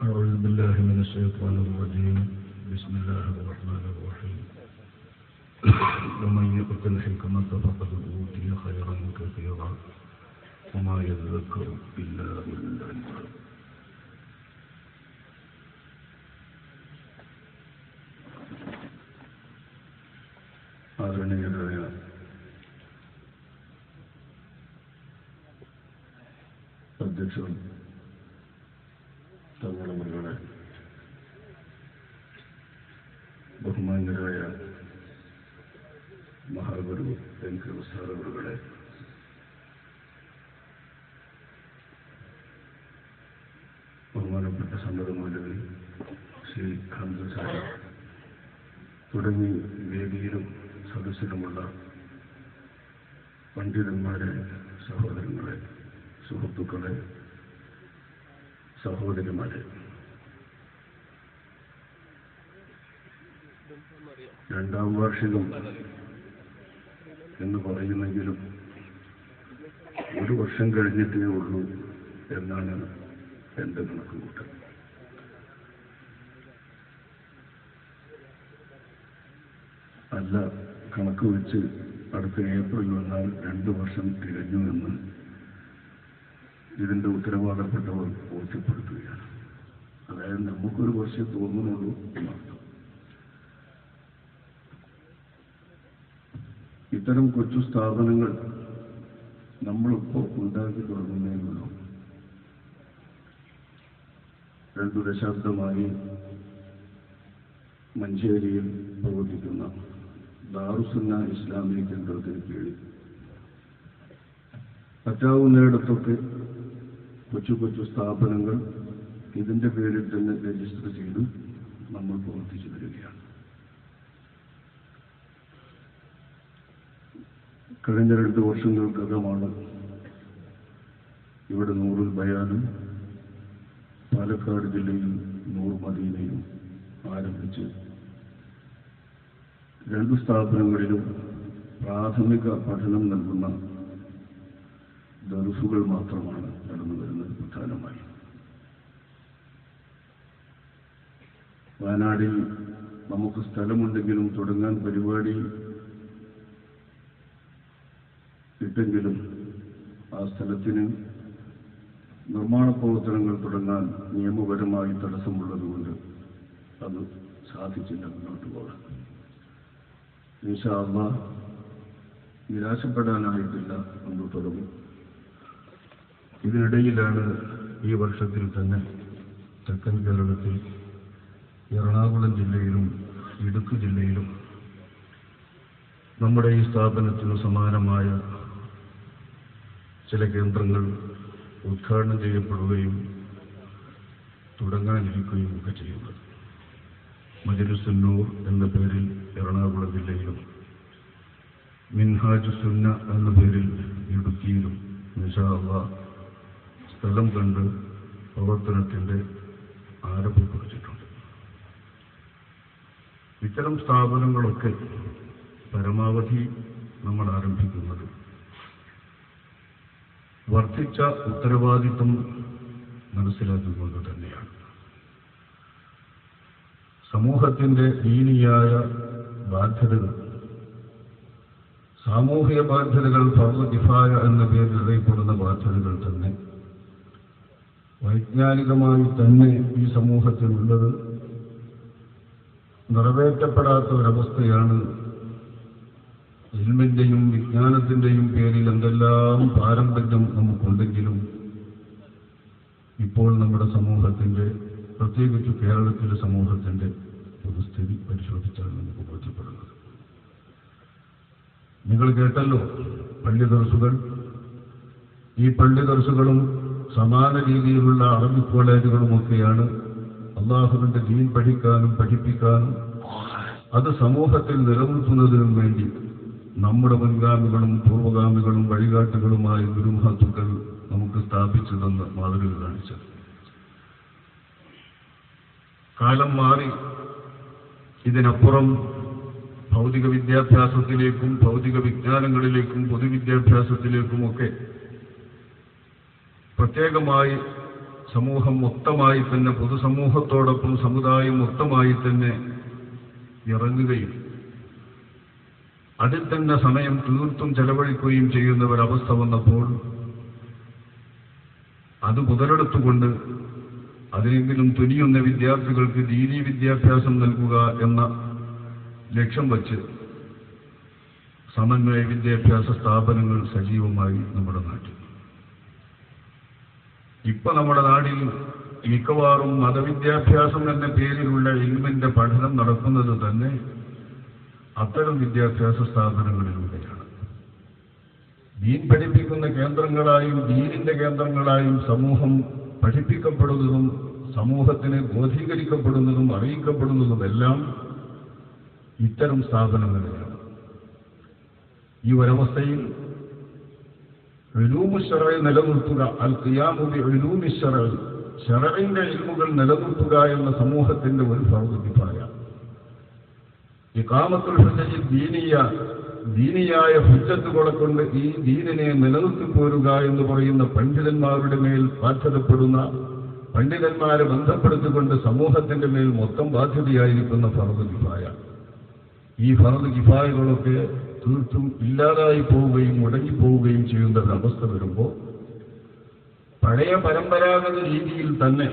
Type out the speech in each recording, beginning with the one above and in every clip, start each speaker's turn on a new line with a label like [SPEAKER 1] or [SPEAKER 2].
[SPEAKER 1] أعوذ بالله من الشيطان الرجيم بسم الله الرحمن الرحيم ومن يؤت الحكمة فقد أوتي خيرا كثيرا وما يذكر إلا أولو الألباب ആദരണീയരായ അധ്യക്ഷൻ തങ്ങളെ ബഹുമാന്യരായ മഹാഗുരു എൻ കൃപസാറുകളെ ബഹുമാനപ്പെട്ട സമ്മതമൂലവിൽ ശ്രീ ഹംസ സാഹിബ് തുടങ്ങി വേദിയിലും സദസ്സിലുമുള്ള പണ്ഡിതന്മാരെ സഹോദരങ്ങളെ സുഹൃത്തുക്കളെ സഹോദരിമാരെ രണ്ടാം വാർഷികം എന്ന് പറയുന്നെങ്കിലും ഒരു വർഷം കഴിഞ്ഞിട്ടേ ഉള്ളൂ എന്നാണ് എൻ്റെ കണക്കുകൂട്ടൽ അല്ല കണക്ക് വെച്ച് അടുത്ത ഏപ്രിൽ വന്നാൽ രണ്ട് വർഷം തികഞ്ഞു എന്ന് ഇതിൻ്റെ ഉത്തരവാദപ്പെട്ടവർ ബോധ്യപ്പെടുത്തുകയാണ് അതായത് നമുക്കൊരു വർഷം തോന്നുന്നുള്ളൂ എന്നർത്ഥം ഇത്തരം കൊച്ചു സ്ഥാപനങ്ങൾ നമ്മളിപ്പോൾ ഉണ്ടാക്കി തുടങ്ങുന്നതിനുള്ളൂ രണ്ടു ദശാബ്ദമായി മഞ്ചേരിയിൽ പ്രവർത്തിക്കുന്ന ദാറുസുന്ന ഇസ്ലാമിക കേന്ദ്രത്തിന് കീഴിൽ പറ്റാവുന്നിടത്തൊക്കെ കൊച്ചു കൊച്ചു സ്ഥാപനങ്ങൾ ഇതിന്റെ പേരിൽ തന്നെ രജിസ്റ്റർ ചെയ്ത് നമ്മൾ പ്രവർത്തിച്ചു വരികയാണ് കഴിഞ്ഞ രണ്ട് വർഷങ്ങൾക്കകമാണ് ഇവിടെ നൂറുൽ ബയാനും പാലക്കാട് ജില്ലയിൽ നൂർ മദീനയും ആരംഭിച്ച് രണ്ട് സ്ഥാപനങ്ങളിലും പ്രാഥമിക പഠനം നൽകുന്ന ദർസുകൾ മാത്രമാണ് നടന്നു വരുന്നത് പ്രധാനമായി വയനാടിൽ നമുക്ക് സ്ഥലമുണ്ടെങ്കിലും തുടങ്ങാൻ പരിപാടി ഇട്ടെങ്കിലും ആ സ്ഥലത്തിന് നിർമ്മാണ പ്രവർത്തനങ്ങൾ തുടങ്ങാൻ നിയമപരമായി തടസ്സമുള്ളതുകൊണ്ട് അത് സാധിച്ചില്ല മുന്നോട്ട് പോകാൻ ഇൻഷാല്ല നിരാശപ്പെടാനായിട്ടില്ല എന്ന് തുടങ്ങും ഇതിനിടയിലാണ് ഈ വർഷത്തിൽ തന്നെ തെക്കൻ കേരളത്തിൽ എറണാകുളം ജില്ലയിലും ഇടുക്കി ജില്ലയിലും നമ്മുടെ ഈ സ്ഥാപനത്തിന് സമാനമായ ചില കേന്ദ്രങ്ങൾ ഉദ്ഘാടനം ചെയ്യപ്പെടുകയും തുടങ്ങാനിരിക്കുകയും ഒക്കെ ചെയ്യുന്നത് മജലുസുന്നൂർ എന്ന പേരിൽ എറണാകുളം ജില്ലയിലും മിൻഹാജ് സുന്ന എന്ന പേരിൽ ഇടുക്കിയിലും നിഷാള്ള സ്ഥലം കണ്ട് പ്രവർത്തനത്തിൻ്റെ ആരംഭം കുറിച്ചിട്ടുണ്ട് ഇത്തരം സ്ഥാപനങ്ങളൊക്കെ പരമാവധി നമ്മൾ ആരംഭിക്കുന്നത് വർദ്ധിച്ച ഉത്തരവാദിത്വം മനസ്സിലാക്കിക്കൊണ്ട് തന്നെയാണ് സമൂഹത്തിന്റെ ദീനിയായ ബാധ്യതകൾ സാമൂഹിക ബാധ്യതകൾ ഫർദിഫായ എന്ന പേരിൽ അറിയപ്പെടുന്ന ബാധ്യതകൾ തന്നെ വൈജ്ഞാനികമായി തന്നെ ഈ സമൂഹത്തിനുള്ളത് നിറവേറ്റപ്പെടാത്ത ഒരവസ്ഥയാണ് ഇൽമിന്റെയും വിജ്ഞാനത്തിന്റെയും പേരിൽ എന്തെല്ലാം പാരമ്പര്യം നമുക്കുണ്ടെങ്കിലും ഇപ്പോൾ നമ്മുടെ സമൂഹത്തിന്റെ പ്രത്യേകിച്ച് കേരളത്തിലെ സമൂഹത്തിന്റെ പൊതുസ്ഥിതി പരിശോധിച്ചാൽ നമുക്ക് ബോധ്യപ്പെടുന്നത് നിങ്ങൾ കേട്ടല്ലോ പള്ളി ദർസുകൾ ഈ പള്ളി ദർസുകളും സമാന രീതിയിലുള്ള അറബി കോളേജുകളുമൊക്കെയാണ് അള്ളാഹുവിന്റെ ദീൻ പഠിക്കാനും പഠിപ്പിക്കാനും അത് സമൂഹത്തിൽ നിലനിർത്തുന്നതിനും വേണ്ടി നമ്മുടെ മുൻഗാമികളും പൂർവഗാമികളും വഴികാട്ടുകളുമായ ഗുരുമഹത്തുക്കൾ നമുക്ക് സ്ഥാപിച്ചു തന്ന മാതൃക കാണിച്ചത് കാലം മാറി ഇതിനപ്പുറം ഭൗതിക വിദ്യാഭ്യാസത്തിലേക്കും ഭൗതിക വിജ്ഞാനങ്ങളിലേക്കും പൊതുവിദ്യാഭ്യാസത്തിലേക്കുമൊക്കെ പ്രത്യേകമായി സമൂഹം മൊത്തമായി തന്നെ പൊതുസമൂഹത്തോടൊപ്പം സമുദായം മൊത്തമായി തന്നെ ഇറങ്ങുകയും അതിൽ തന്നെ സമയം തീർത്തും ചെലവഴിക്കുകയും ചെയ്യുന്ന ഒരവസ്ഥ വന്നപ്പോൾ അത് മുതലെടുത്തുകൊണ്ട് അതിനെങ്കിലും തുനിയുന്ന വിദ്യാർത്ഥികൾക്ക് ദീനീ വിദ്യാഭ്യാസം നൽകുക എന്ന ലക്ഷ്യം വച്ച് സമന്വയ വിദ്യാഭ്യാസ സ്ഥാപനങ്ങൾ സജീവമായി നമ്മുടെ നാട്ടിൽ ഇപ്പൊ നമ്മുടെ നാട്ടിൽ മിക്കവാറും മതവിദ്യാഭ്യാസം എന്ന പേരിലുള്ള ഇൽമിന്റെ പഠനം നടക്കുന്നത് തന്നെ അത്തരം വിദ്യാഭ്യാസ സ്ഥാപനങ്ങളിലൂടെയാണ് ദീൻ പഠിപ്പിക്കുന്ന കേന്ദ്രങ്ങളായും ദീനിന്റെ കേന്ദ്രങ്ങളായും സമൂഹം പഠിപ്പിക്കപ്പെടുന്നതും സമൂഹത്തിന് ബോധീകരിക്കപ്പെടുന്നതും അറിയിക്കപ്പെടുന്നതുമെല്ലാം ഇത്തരം സ്ഥാപനങ്ങളിലാണ് ഈ ഒരവസ്ഥയിൽ എലൂമുഷറ നിലനിർത്തുക അൽ ഖിയാമുബി എലൂമിഷറ ഷററിന്റെ ഇൽമുകൾ നിലനിർത്തുക എന്ന സമൂഹത്തിന്റെ ഒരു പ്രവൃത്തിപ്പായ ഇക്കാമത്തുൽ ഹുജയിൽ ദീനീയ ദീനിയായ ഹുജ്ജത്തുകളെ കൊണ്ട് ഈ ദീനിനെ നിലനിർത്തി പോരുക എന്ന് പറയുന്ന പണ്ഡിതന്മാരുടെ മേൽ ബാധ്യതപ്പെടുന്ന പണ്ഡിതന്മാരെ ബന്ധപ്പെടുത്തിക്കൊണ്ട് സമൂഹത്തിന്റെ മേൽ മൊത്തം ബാധ്യതയായിരിക്കുന്ന ഫറദ് കിഫായ ഈ ഫറദ് കിഫായകളൊക്കെ തീർത്തും ഇല്ലാതായി പോവുകയും മുടങ്ങിപ്പോവുകയും ചെയ്യുന്ന ഒരവസ്ഥ വരുമ്പോൾ പഴയ പരമ്പരാഗത രീതിയിൽ തന്നെ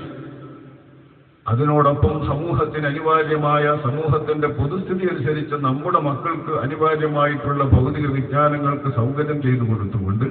[SPEAKER 1] അതിനോടൊപ്പം സമൂഹത്തിന് അനിവാര്യമായ സമൂഹത്തിന്റെ പൊതുസ്ഥിതി അനുസരിച്ച് നമ്മുടെ മക്കൾക്ക് അനിവാര്യമായിട്ടുള്ള ഭൗതിക വിജ്ഞാനങ്ങൾക്ക് സൗകര്യം ചെയ്തു കൊടുത്തുകൊണ്ട്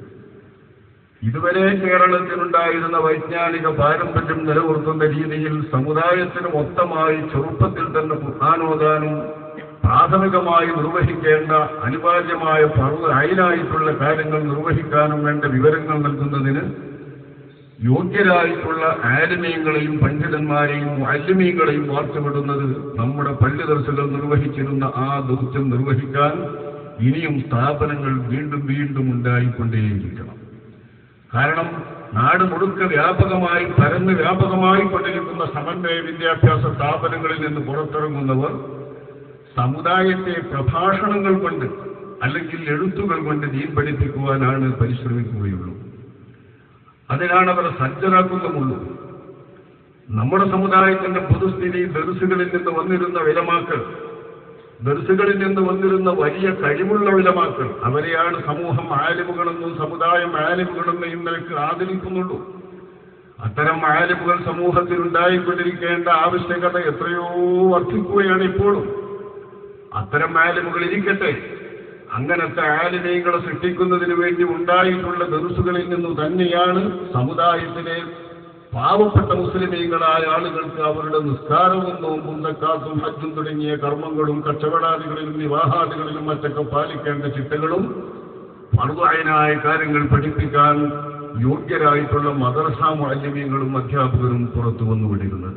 [SPEAKER 1] ഇതുവരെ കേരളത്തിലുണ്ടായിരുന്ന വൈജ്ഞാനിക പാരമ്പര്യം നിലനിർത്തുന്ന രീതിയിൽ സമുദായത്തിന് മൊത്തമായി ചെറുപ്പത്തിൽ തന്നെ ഖുർആാനോദാനും പ്രാഥമികമായി നിർവഹിക്കേണ്ട അനിവാര്യമായ പർവ്വ അയിലായിട്ടുള്ള കാര്യങ്ങൾ നിർവഹിക്കാനും വേണ്ട വിവരങ്ങൾ നൽകുന്നതിന് യോഗ്യരായിട്ടുള്ള ആലിമീങ്ങളെയും പണ്ഡിതന്മാരെയും അല്യമീങ്ങളെയും വാർത്തവിടുന്നത് നമ്മുടെ പള്ളി ദർശകൾ നിർവഹിച്ചിരുന്ന ആ ദൗത്യം നിർവഹിക്കാൻ ഇനിയും സ്ഥാപനങ്ങൾ വീണ്ടും വീണ്ടും ഉണ്ടായിക്കൊണ്ടേയിരിക്കണം കാരണം നാട് മുഴുക്ക വ്യാപകമായി പരന്ന് വ്യാപകമായി കൊണ്ടിരിക്കുന്ന സമന്വയ വിദ്യാഭ്യാസ സ്ഥാപനങ്ങളിൽ നിന്ന് പുറത്തിറങ്ങുന്നവർ സമുദായത്തെ പ്രഭാഷണങ്ങൾ കൊണ്ട് അല്ലെങ്കിൽ എഴുത്തുകൾ കൊണ്ട് ദീൻ പഠിപ്പിക്കുവാനാണ് പരിശ്രമിക്കുകയുള്ളൂ അതിനാണ് അവർ സജ്ജരാക്കുന്നുമുള്ളൂ നമ്മുടെ സമുദായത്തിന്റെ പൊതുസ്ഥിതി ദർസുകളിൽ നിന്ന് വന്നിരുന്ന വിലമാക്കൾ ദർസുകളിൽ നിന്ന് വന്നിരുന്ന വലിയ കഴിവുള്ള വിലമാക്കൾ അവരെയാണ് സമൂഹം ആലിമുകളെന്നും സമുദായം ആലിമുകളെന്നും ഇന്നലേക്ക് ആദരിക്കുന്നുള്ളൂ അത്തരം ആലിമുകൾ സമൂഹത്തിൽ ഉണ്ടായിക്കൊണ്ടിരിക്കേണ്ട ആവശ്യകത എത്രയോ വർദ്ധിക്കുകയാണ് ഇപ്പോഴും അത്തരം ആലിമുകൾ ഇരിക്കട്ടെ അങ്ങനത്തെ ആലിമീകളെ സൃഷ്ടിക്കുന്നതിന് വേണ്ടി ഉണ്ടായിട്ടുള്ള ദർസുകളിൽ നിന്നു തന്നെയാണ് സമുദായത്തിലെ പാവപ്പെട്ട മുസ്ലിമീങ്ങളായ ആളുകൾക്ക് അവരുടെ നിസ്കാരവും നോമ്പും തക്കാത്തും ഹജ്ജും തുടങ്ങിയ കർമ്മങ്ങളും കച്ചവടാദികളിലും വിവാഹാദികളിലും മറ്റൊക്കെ പാലിക്കേണ്ട ചിട്ടകളും മറുതായനായ കാര്യങ്ങൾ പഠിപ്പിക്കാൻ യോഗ്യരായിട്ടുള്ള മദർസ മാലിന്യങ്ങളും അധ്യാപകരും പുറത്തു വന്നുകൊണ്ടിരുന്നത്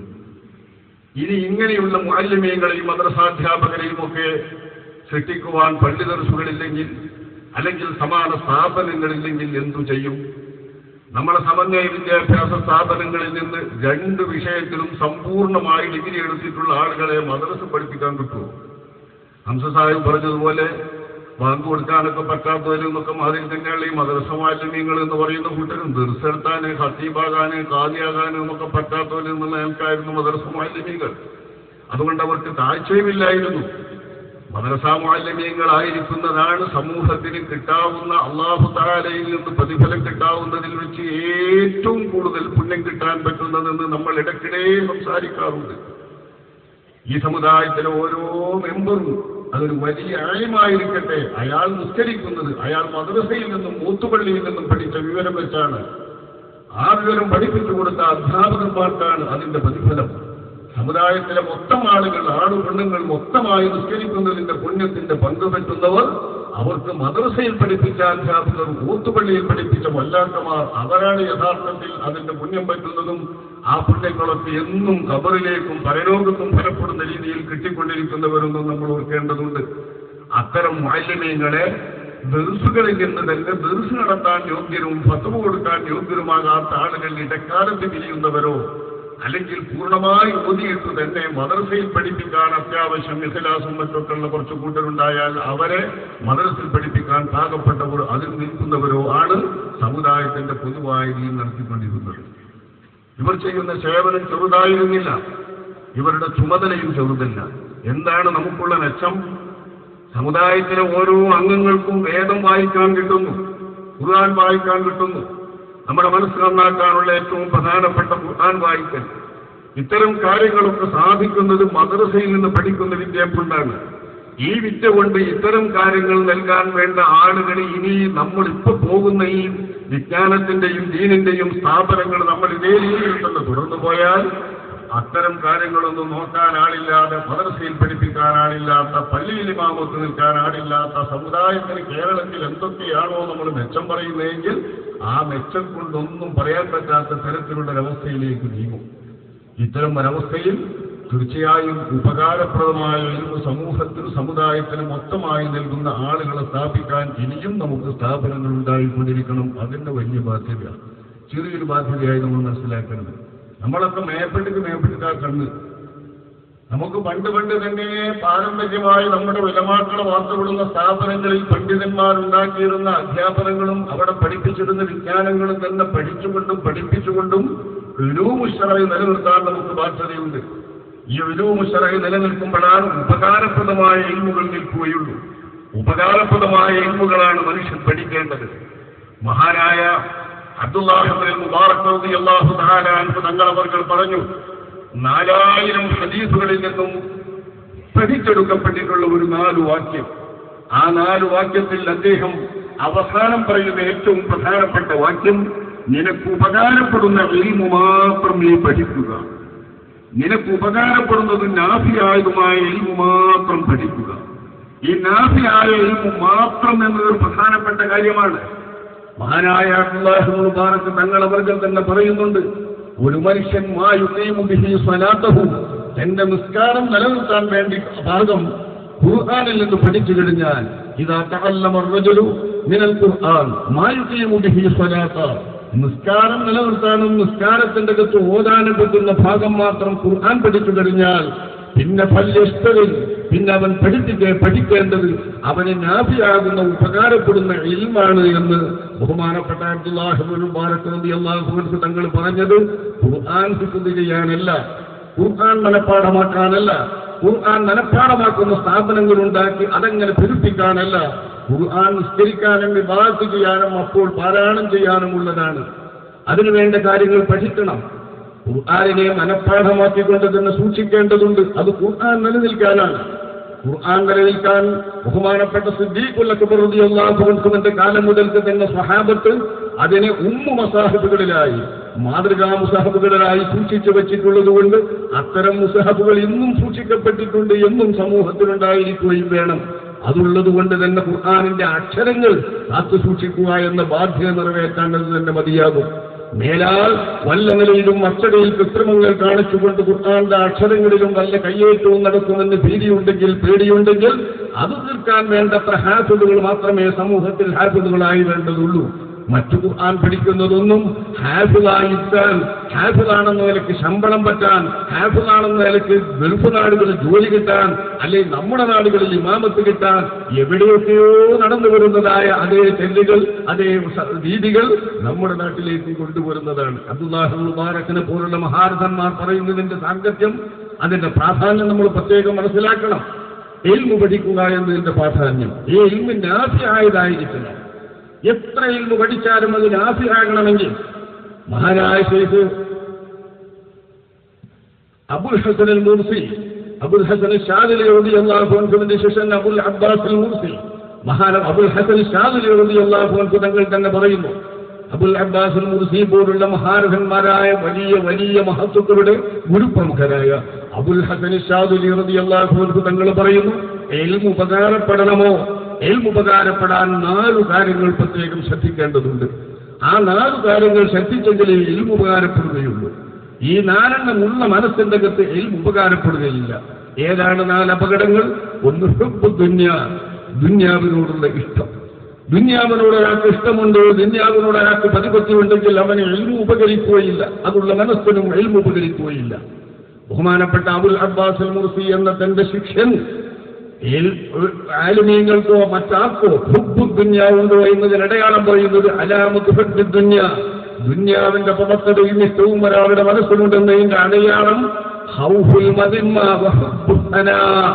[SPEAKER 1] ഇനി ഇങ്ങനെയുള്ള മാലിന്യങ്ങളെയും മദ്രസാധ്യാപകരെയും ഒക്കെ സൃഷ്ടിക്കുവാൻ പള്ളിദർസുകളില്ലെങ്കിൽ അല്ലെങ്കിൽ സമാന സ്ഥാപനങ്ങളില്ലെങ്കിൽ എന്തു ചെയ്യും നമ്മുടെ സമന്വയ വിദ്യാഭ്യാസ സ്ഥാപനങ്ങളിൽ നിന്ന് രണ്ട് വിഷയത്തിലും സമ്പൂർണ്ണമായി ഡിഗ്രി എടുത്തിട്ടുള്ള ആളുകളെ മദ്രസ പഠിപ്പിക്കാൻ കിട്ടുമോ ഹംസ സാഹിബ് പറഞ്ഞതുപോലെ ബാങ്ക് കൊടുക്കാനൊക്കെ പറ്റാത്തവരും എന്നൊക്കെ അതിൽ തന്നെയുള്ള ഈ മദ്രസ മാലിന്യങ്ങൾ എന്ന് പറയുന്ന കൂട്ടരും ദീർഘെടുത്താന് ഹത്തീബാകാന് കാതിയാകാന് എന്നൊക്കെ പറ്റാത്തവരിൽ നിന്നുള്ള ആൾക്കായിരുന്നു മദ്രസ മാലിന്യങ്ങൾ അതുകൊണ്ട് അവർക്ക് താഴ്ചയുമില്ലായിരുന്നു മദ്രസ മാലിന്യങ്ങളായിരിക്കുന്നതാണ് സമൂഹത്തിന് കിട്ടാവുന്ന അള്ളാഹു താലയിൽ നിന്ന് പ്രതിഫലം കിട്ടാവുന്നതിൽ വെച്ച് ഏറ്റവും കൂടുതൽ പുണ്യം കിട്ടാൻ പറ്റുന്നതെന്ന് നമ്മൾ ഇടയ്ക്കിടെ സംസാരിക്കാറുണ്ട് ഈ സമുദായത്തിലെ ഓരോ മെമ്പറും അതൊരു വലിയ ആയമായിരിക്കട്ടെ അയാൾ നിസ്കരിക്കുന്നത് അയാൾ മദ്രസയിൽ നിന്നും മൂത്തുപള്ളിയിൽ നിന്നും പഠിച്ച വിവരം വെച്ചാണ് ആ വിവരം പഠിപ്പിച്ചു കൊടുത്ത അധ്യാപകന്മാർക്കാണ് അതിന്റെ പ്രതിഫലം സമുദായത്തിലെ മൊത്തം ആളുകൾ ആണു പെണ്ണുങ്ങൾ മൊത്തമായി നിസ്കരിക്കുന്നതിന്റെ പുണ്യത്തിന്റെ പങ്ക് പറ്റുന്നവർ അവർക്ക് മദ്രസയിൽ പഠിപ്പിച്ച അധ്യാപകർ ഊത്തുപള്ളിയിൽ പഠിപ്പിച്ച വല്ലാക്കമാർ അവരാണ് യഥാർത്ഥത്തിൽ അതിന്റെ പുണ്യം പറ്റുന്നതും ആ പുണ്യങ്ങളൊക്കെ എന്നും ഖബറിലേക്കും പരലോകത്തും ഫലപ്പെടുന്ന രീതിയിൽ കിട്ടിക്കൊണ്ടിരിക്കുന്നവരെന്നും നമ്മൾ ഓർക്കേണ്ടതുണ്ട് അത്തരം മാലിന്യങ്ങളെ ദർസുകളിൽ നിന്ന് തന്നെ ദർസ് നടത്താൻ യോഗ്യരും ഫത്തുവ കൊടുക്കാൻ യോഗ്യരുമാകാത്ത ആളുകൾ ഇടക്കാലത്ത് പിരിയുന്നവരോ അല്ലെങ്കിൽ പൂർണ്ണമായി ഓതിയിട്ട് തന്നെ മദ്രസയിൽ പഠിപ്പിക്കാൻ അത്യാവശ്യം ഇഖലാസും മറ്റൊക്കെയുള്ള കുറച്ച് കൂട്ടരുണ്ടായാൽ അവരെ മദ്രസയിൽ പഠിപ്പിക്കാൻ പാകപ്പെട്ടവർ അതിൽ നിൽക്കുന്നവരോ ആണ് സമുദായത്തിന്റെ പൊതുവായ രീതി നടത്തിക്കൊണ്ടിരുന്നത് ഇവർ ചെയ്യുന്ന സേവനം ചെറുതായിരുന്നില്ല ഇവരുടെ ചുമതലയും ചെറുതല്ല എന്താണ് നമുക്കുള്ള മെച്ചം സമുദായത്തിലെ ഓരോ അംഗങ്ങൾക്കും വേദം വായിക്കാൻ കിട്ടുന്നു ഖുർആൻ വായിക്കാൻ കിട്ടുന്നു നമ്മുടെ മനസ്സ് നന്നാക്കാനുള്ള ഏറ്റവും പ്രധാനപ്പെട്ട ഖുർആൻ വായിക്കൽ ഇത്തരം കാര്യങ്ങളൊക്കെ സാധിക്കുന്നത് മദ്രസയിൽ നിന്ന് പഠിക്കുന്ന വിദ്യ കൊണ്ടാണ് ഈ വിദ്യ കൊണ്ട് ഇത്തരം കാര്യങ്ങൾ നൽകാൻ വേണ്ട ആളുകൾ ഇനി നമ്മൾ ഇപ്പൊ പോകുന്ന ഈ വിജ്ഞാനത്തിന്റെയും ദീനിന്റെയും സ്ഥാപനങ്ങൾ നമ്മൾ ഇതേ രീതിയിൽ തന്നെ തുടർന്നു പോയാൽ അത്തരം കാര്യങ്ങളൊന്നും നോക്കാൻ ആളില്ലാതെ മദ്രസയിൽ പഠിപ്പിക്കാൻ ആളില്ലാത്ത പള്ളിയിൽ ഇമാമത്ത് നിൽക്കാൻ ആളില്ലാത്ത സമുദായത്തിന് കേരളത്തിൽ എന്തൊക്കെയാണോ നമ്മൾ മെച്ചം പറയുന്നതെങ്കിൽ ആ മെച്ചം കൊണ്ടൊന്നും പറയാൻ പറ്റാത്ത തരത്തിലുള്ള ഒരവസ്ഥയിലേക്ക് നീങ്ങും ഇത്തരം ഒരവസ്ഥയിൽ തീർച്ചയായും ഉപകാരപ്രദമായ ഒരു സമൂഹത്തിനും സമുദായത്തിനും മൊത്തമായി നൽകുന്ന ആളുകളെ സ്ഥാപിക്കാൻ ഇനിയും നമുക്ക് സ്ഥാപനങ്ങൾ ഉണ്ടായിക്കൊണ്ടിരിക്കണം അതിന്റെ വലിയ ബാധ്യത ചെറിയൊരു ബാധ്യതയായി നമ്മൾ മനസ്സിലാക്കുന്നത് നമ്മളൊക്കെ മേപ്പെട്ടിക്ക് മേപ്പെട്ടിട്ടാ കണ്ണ് നമുക്ക് പണ്ട് പണ്ട് തന്നെ പാരമ്പര്യമായി നമ്മുടെ വിലമാക്കളെ വാർത്തപ്പെടുന്ന സ്ഥാപനങ്ങളിൽ പണ്ഡിതന്മാരുണ്ടാക്കിയിരുന്ന അധ്യാപനങ്ങളും അവിടെ പഠിപ്പിച്ചിരുന്ന വിജ്ഞാനങ്ങളും തന്നെ പഠിച്ചുകൊണ്ടും പഠിപ്പിച്ചുകൊണ്ടും വിലൂമുഷറായി നിലനിർത്താൻ നമുക്ക് ബാധ്യതയുണ്ട് ഈ വിലൂമുഷറായി നിലനിൽക്കുമ്പോഴാണ് ഉപകാരപ്രദമായ ഇൽമുകൾ നിൽക്കുകയുള്ളൂ ഉപകാരപ്രദമായ ഇൽമുകളാണ് മനുഷ്യൻ പഠിക്കേണ്ടത് മഹാനായ അബ്ദുല്ലാഹിബിൻ മുബാറക് റളിയല്ലാഹു തആല അൻഹു തങ്ങളവർകൾ പറഞ്ഞു നാലായിരം ഹദീസുകളിൽ നിന്നും പഠിച്ചെടുക്കപ്പെട്ടിട്ടുള്ള ഒരു നാല് വാക്യം ആ നാല് വാക്യത്തിൽ അദ്ദേഹം അവസാനം പറയുന്ന ഏറ്റവും പ്രധാനപ്പെട്ട വാക്യം നിനക്ക് ഉപകാരപ്പെടുന്ന ഇൽമു മാത്രം നീ പഠിക്കുക നിനക്ക് ഉപകാരപ്പെടുന്നതും നാഫിയായതുമായ ഇൽമു മാത്രം പഠിക്കുക ഈ നാഫിയായ ഇൽമു മാത്രം എന്നതൊരു പ്രധാനപ്പെട്ട കാര്യമാണ് മഹാനായ അബ്ദുല്ലാഹി മുബാറക്ക് തങ്ങളെ വർഗം തന്നെ പറയുന്നുണ്ട് ഒരു മനുഷ്യൻ മായുബിഹി സ്വലാത്തഹു തന്റെ നിസ്കാരം നിലനിർത്താൻ വേണ്ടി ഭാഗം ഖുർആാനിൽ നിന്ന് പഠിച്ചു കഴിഞ്ഞാൽ ഇതാ തകല്ലമറജലു മിനൽ ഖുർആൻ മായുബിഹി സ്വലാത്ത നിസ്കാരം നിലനിർത്താനും നിസ്കാരത്തിന്റെ അകത്ത് ഓതാനും പറ്റുന്ന ഭാഗം മാത്രം ഖുർആൻ പഠിച്ചു കഴിഞ്ഞാൽ പിന്നെ ഫല്യസ്തരിൽ പിന്നെ അവൻ പഠിപ്പിക്കേ പഠിക്കേണ്ടത് അവന് നാഭിയാകുന്ന ഉപകാരപ്പെടുന്ന ഇൽമാണ് എന്ന് ബഹുമാനപ്പെട്ട അബ്ദുല്ലാഹിബുബാരക്കനന്ദി അള്ളാഹുർക്ക് തങ്ങൾ പറഞ്ഞത് ഖുർആൻ ഫിക്കുത് ചെയ്യാനല്ല ഖുർആൻ മനഃപ്പാഠമാക്കാനല്ല ഖുർആൻ മനഃപ്പാഠമാക്കുന്ന സ്ഥാപനങ്ങൾ ഉണ്ടാക്കി അതെങ്ങനെ പെരുപ്പിക്കാനല്ല ഖുർആൻ നിസ്കരിക്കാനും വിവാഹത്ത് ചെയ്യാനും അപ്പോൾ പാരായണം ചെയ്യാനും ഉള്ളതാണ് അതിനുവേണ്ട കാര്യങ്ങൾ പഠിക്കണം ഖുർആാനിനെ മനഃപ്പാഠമാക്കിക്കൊണ്ട് തന്നെ സൂക്ഷിക്കേണ്ടതുണ്ട് അത് ഖുർആൻ നിലനിൽക്കാനാണ് ഖുർആൻ നിലനിൽക്കാൻ ബഹുമാനപ്പെട്ട സിദ്ദീഖുല്ലക്കുബറുദിയല്ലാഹുവിന്റെ കാലം മുതൽക്ക് തന്നെ സഹാബത്ത് അതിനെ ഉമ്മു മസാഹിബുകളിലായി മാതൃകാ മുസാഹിബുകളിലായി സൂക്ഷിച്ചു വെച്ചിട്ടുള്ളത് കൊണ്ട് അത്തരം മുസാഹിബുകൾ ഇന്നും സൂക്ഷിക്കപ്പെട്ടിട്ടുണ്ട് എന്നും സമൂഹത്തിലുണ്ടായിരിക്കുകയും വേണം അതുള്ളത് കൊണ്ട് തന്നെ ഖുർആാനിന്റെ അക്ഷരങ്ങൾ കാത്തു സൂക്ഷിക്കുക എന്ന ബാധ്യത നിറവേറ്റേണ്ടത് തന്നെ മതിയാകും മേലാൽ വല്ല നിലയിലും അച്ചടയിൽ കൃത്രിമങ്ങൾ കാണിച്ചുകൊണ്ട് ഖുർആാന്റെ അക്ഷരങ്ങളിലും വല്ല കയ്യേറ്റവും നടക്കുമെന്ന് ഭീതിയുണ്ടെങ്കിൽ പേടിയുണ്ടെങ്കിൽ അത് തീർക്കാൻ വേണ്ടത്ര ഹാഫിദുകൾ മാത്രമേ സമൂഹത്തിൽ ഹാഫിദുകളായി വേണ്ടതുള്ളൂ മറ്റു ഖുർആൻ പഠിക്കുന്നതൊന്നും ഹാഫിദായിട്ടാൻ ഹാഫിദാണെന്ന നിലയ്ക്ക് ശമ്പളം പറ്റാൻ ഹാഫിദാണെന്ന നിലയ്ക്ക് ഗൾഫ് നാടുകളിൽ ജോലി കിട്ടാൻ അല്ലെങ്കിൽ നമ്മുടെ നാടുകളിൽ ഇമാമത്ത് കിട്ടാൻ എവിടെയൊക്കെയോ നടന്നു വരുന്നതായ അതേ ചെല്ലുകൾ അതേ സ- രീതികൾ നമ്മുടെ നാട്ടിലേക്ക് കൊണ്ടുവരുന്നതാണ് അബ്ദുല്ലാഹു മുബാരക്കിനെ പോലുള്ള മഹാരഥന്മാർ പറയുന്നതിന്റെ സാങ്കത്യം അതിന്റെ പ്രാധാന്യം നമ്മൾ പ്രത്യേകം മനസ്സിലാക്കണം എൽമു പഠിക്കുക എന്നതിന്റെ പ്രാധാന്യം ഈ എൽമു നാഫിയായതായിരിക്കണം എത്ര എൽമു പഠിച്ചാലും അത് നാഫിയാകണമെങ്കിൽ മഹാനായ ശേഖ് അബുൽ ഹസൻ അൽ മൂർസി അബുൽ ഹസൻ ഷാദിലി റബി അള്ളാഹുവിന്റെ ശിഷ്യൻ അബുൽ അബ്ബാസ് അൽ മൂർസി മഹാന അബുൽ ഹസൻ ഷാദിലി റബി അള്ളാഹുവിന് തങ്ങൾ തന്നെ പറയുന്നു അബുൽ അബ്ബാസ് അൽ മൂർസി പോലുള്ള മഹാരഥന്മാരായ വലിയ വലിയ മഹത്വക്കളുടെ ഗുരുപ്രമുഖരായ അബുൽ ഹസൻ ഷാദുലി റബി അള്ളാഹുവിന് തങ്ങൾ പറയുന്നു എൽമു ഉപകാരപ്പെടണമോ എൽമു ഉപകാരപ്പെടാൻ നാലു കാര്യങ്ങൾ പ്രത്യേകം ശ്രദ്ധിക്കേണ്ടതുണ്ട് ആ നാലു കാര്യങ്ങൾ ശ്രദ്ധിച്ചെങ്കിലേ എൽമു ഉപകാരപ്പെടുകയുള്ളൂ ഈ നാലെണ്ണം ഉള്ള മനസ്സിന്റെ അകത്ത് എൽമു ഉപകാരപ്പെടുകയില്ല ഏതാണ് നാല് അപകടങ്ങൾ ഒന്ന് ഹുബ്ബു ദുന്യ ദുന്യാവിനോടുള്ള ഇഷ്ടം ദുന്യാവിനോട് ഒരാൾക്ക് ഇഷ്ടമുണ്ട് ദുന്യാവിനോട് ഒരാൾക്ക് പ്രതിപത്തി ഉണ്ടെങ്കിൽ അവന് എൽമു ഉപകരിക്കുകയില്ല അതുള്ള മനസ്സിനും എൽമു ഉപകരിക്കുകയില്ല ബഹുമാനപ്പെട്ട അബുൽ അബ്ബാസ് അൽ മുർസി എന്ന തന്റെ ശിഷ്യൻ ഏൽ- ആലിമീങ്ങൾക്കോ മറ്റാർക്കോ ഹുബ്ബു ദുന്യ ഉണ്ടോ എന്നതിന് അടയാളം പറയുന്നത് അലാമത്ത് ഹുബ്ബു ദുന്യ ദുന്യാവിന്റെ പവത്തതയും ഇഷ്ടവും ഒരാളുടെ മനസ്സിലുണ്ടെന്നതിന്റെ അടയാളം ഹൗഫുൽ മദിമ്മ വഹുബ്ബുഹന.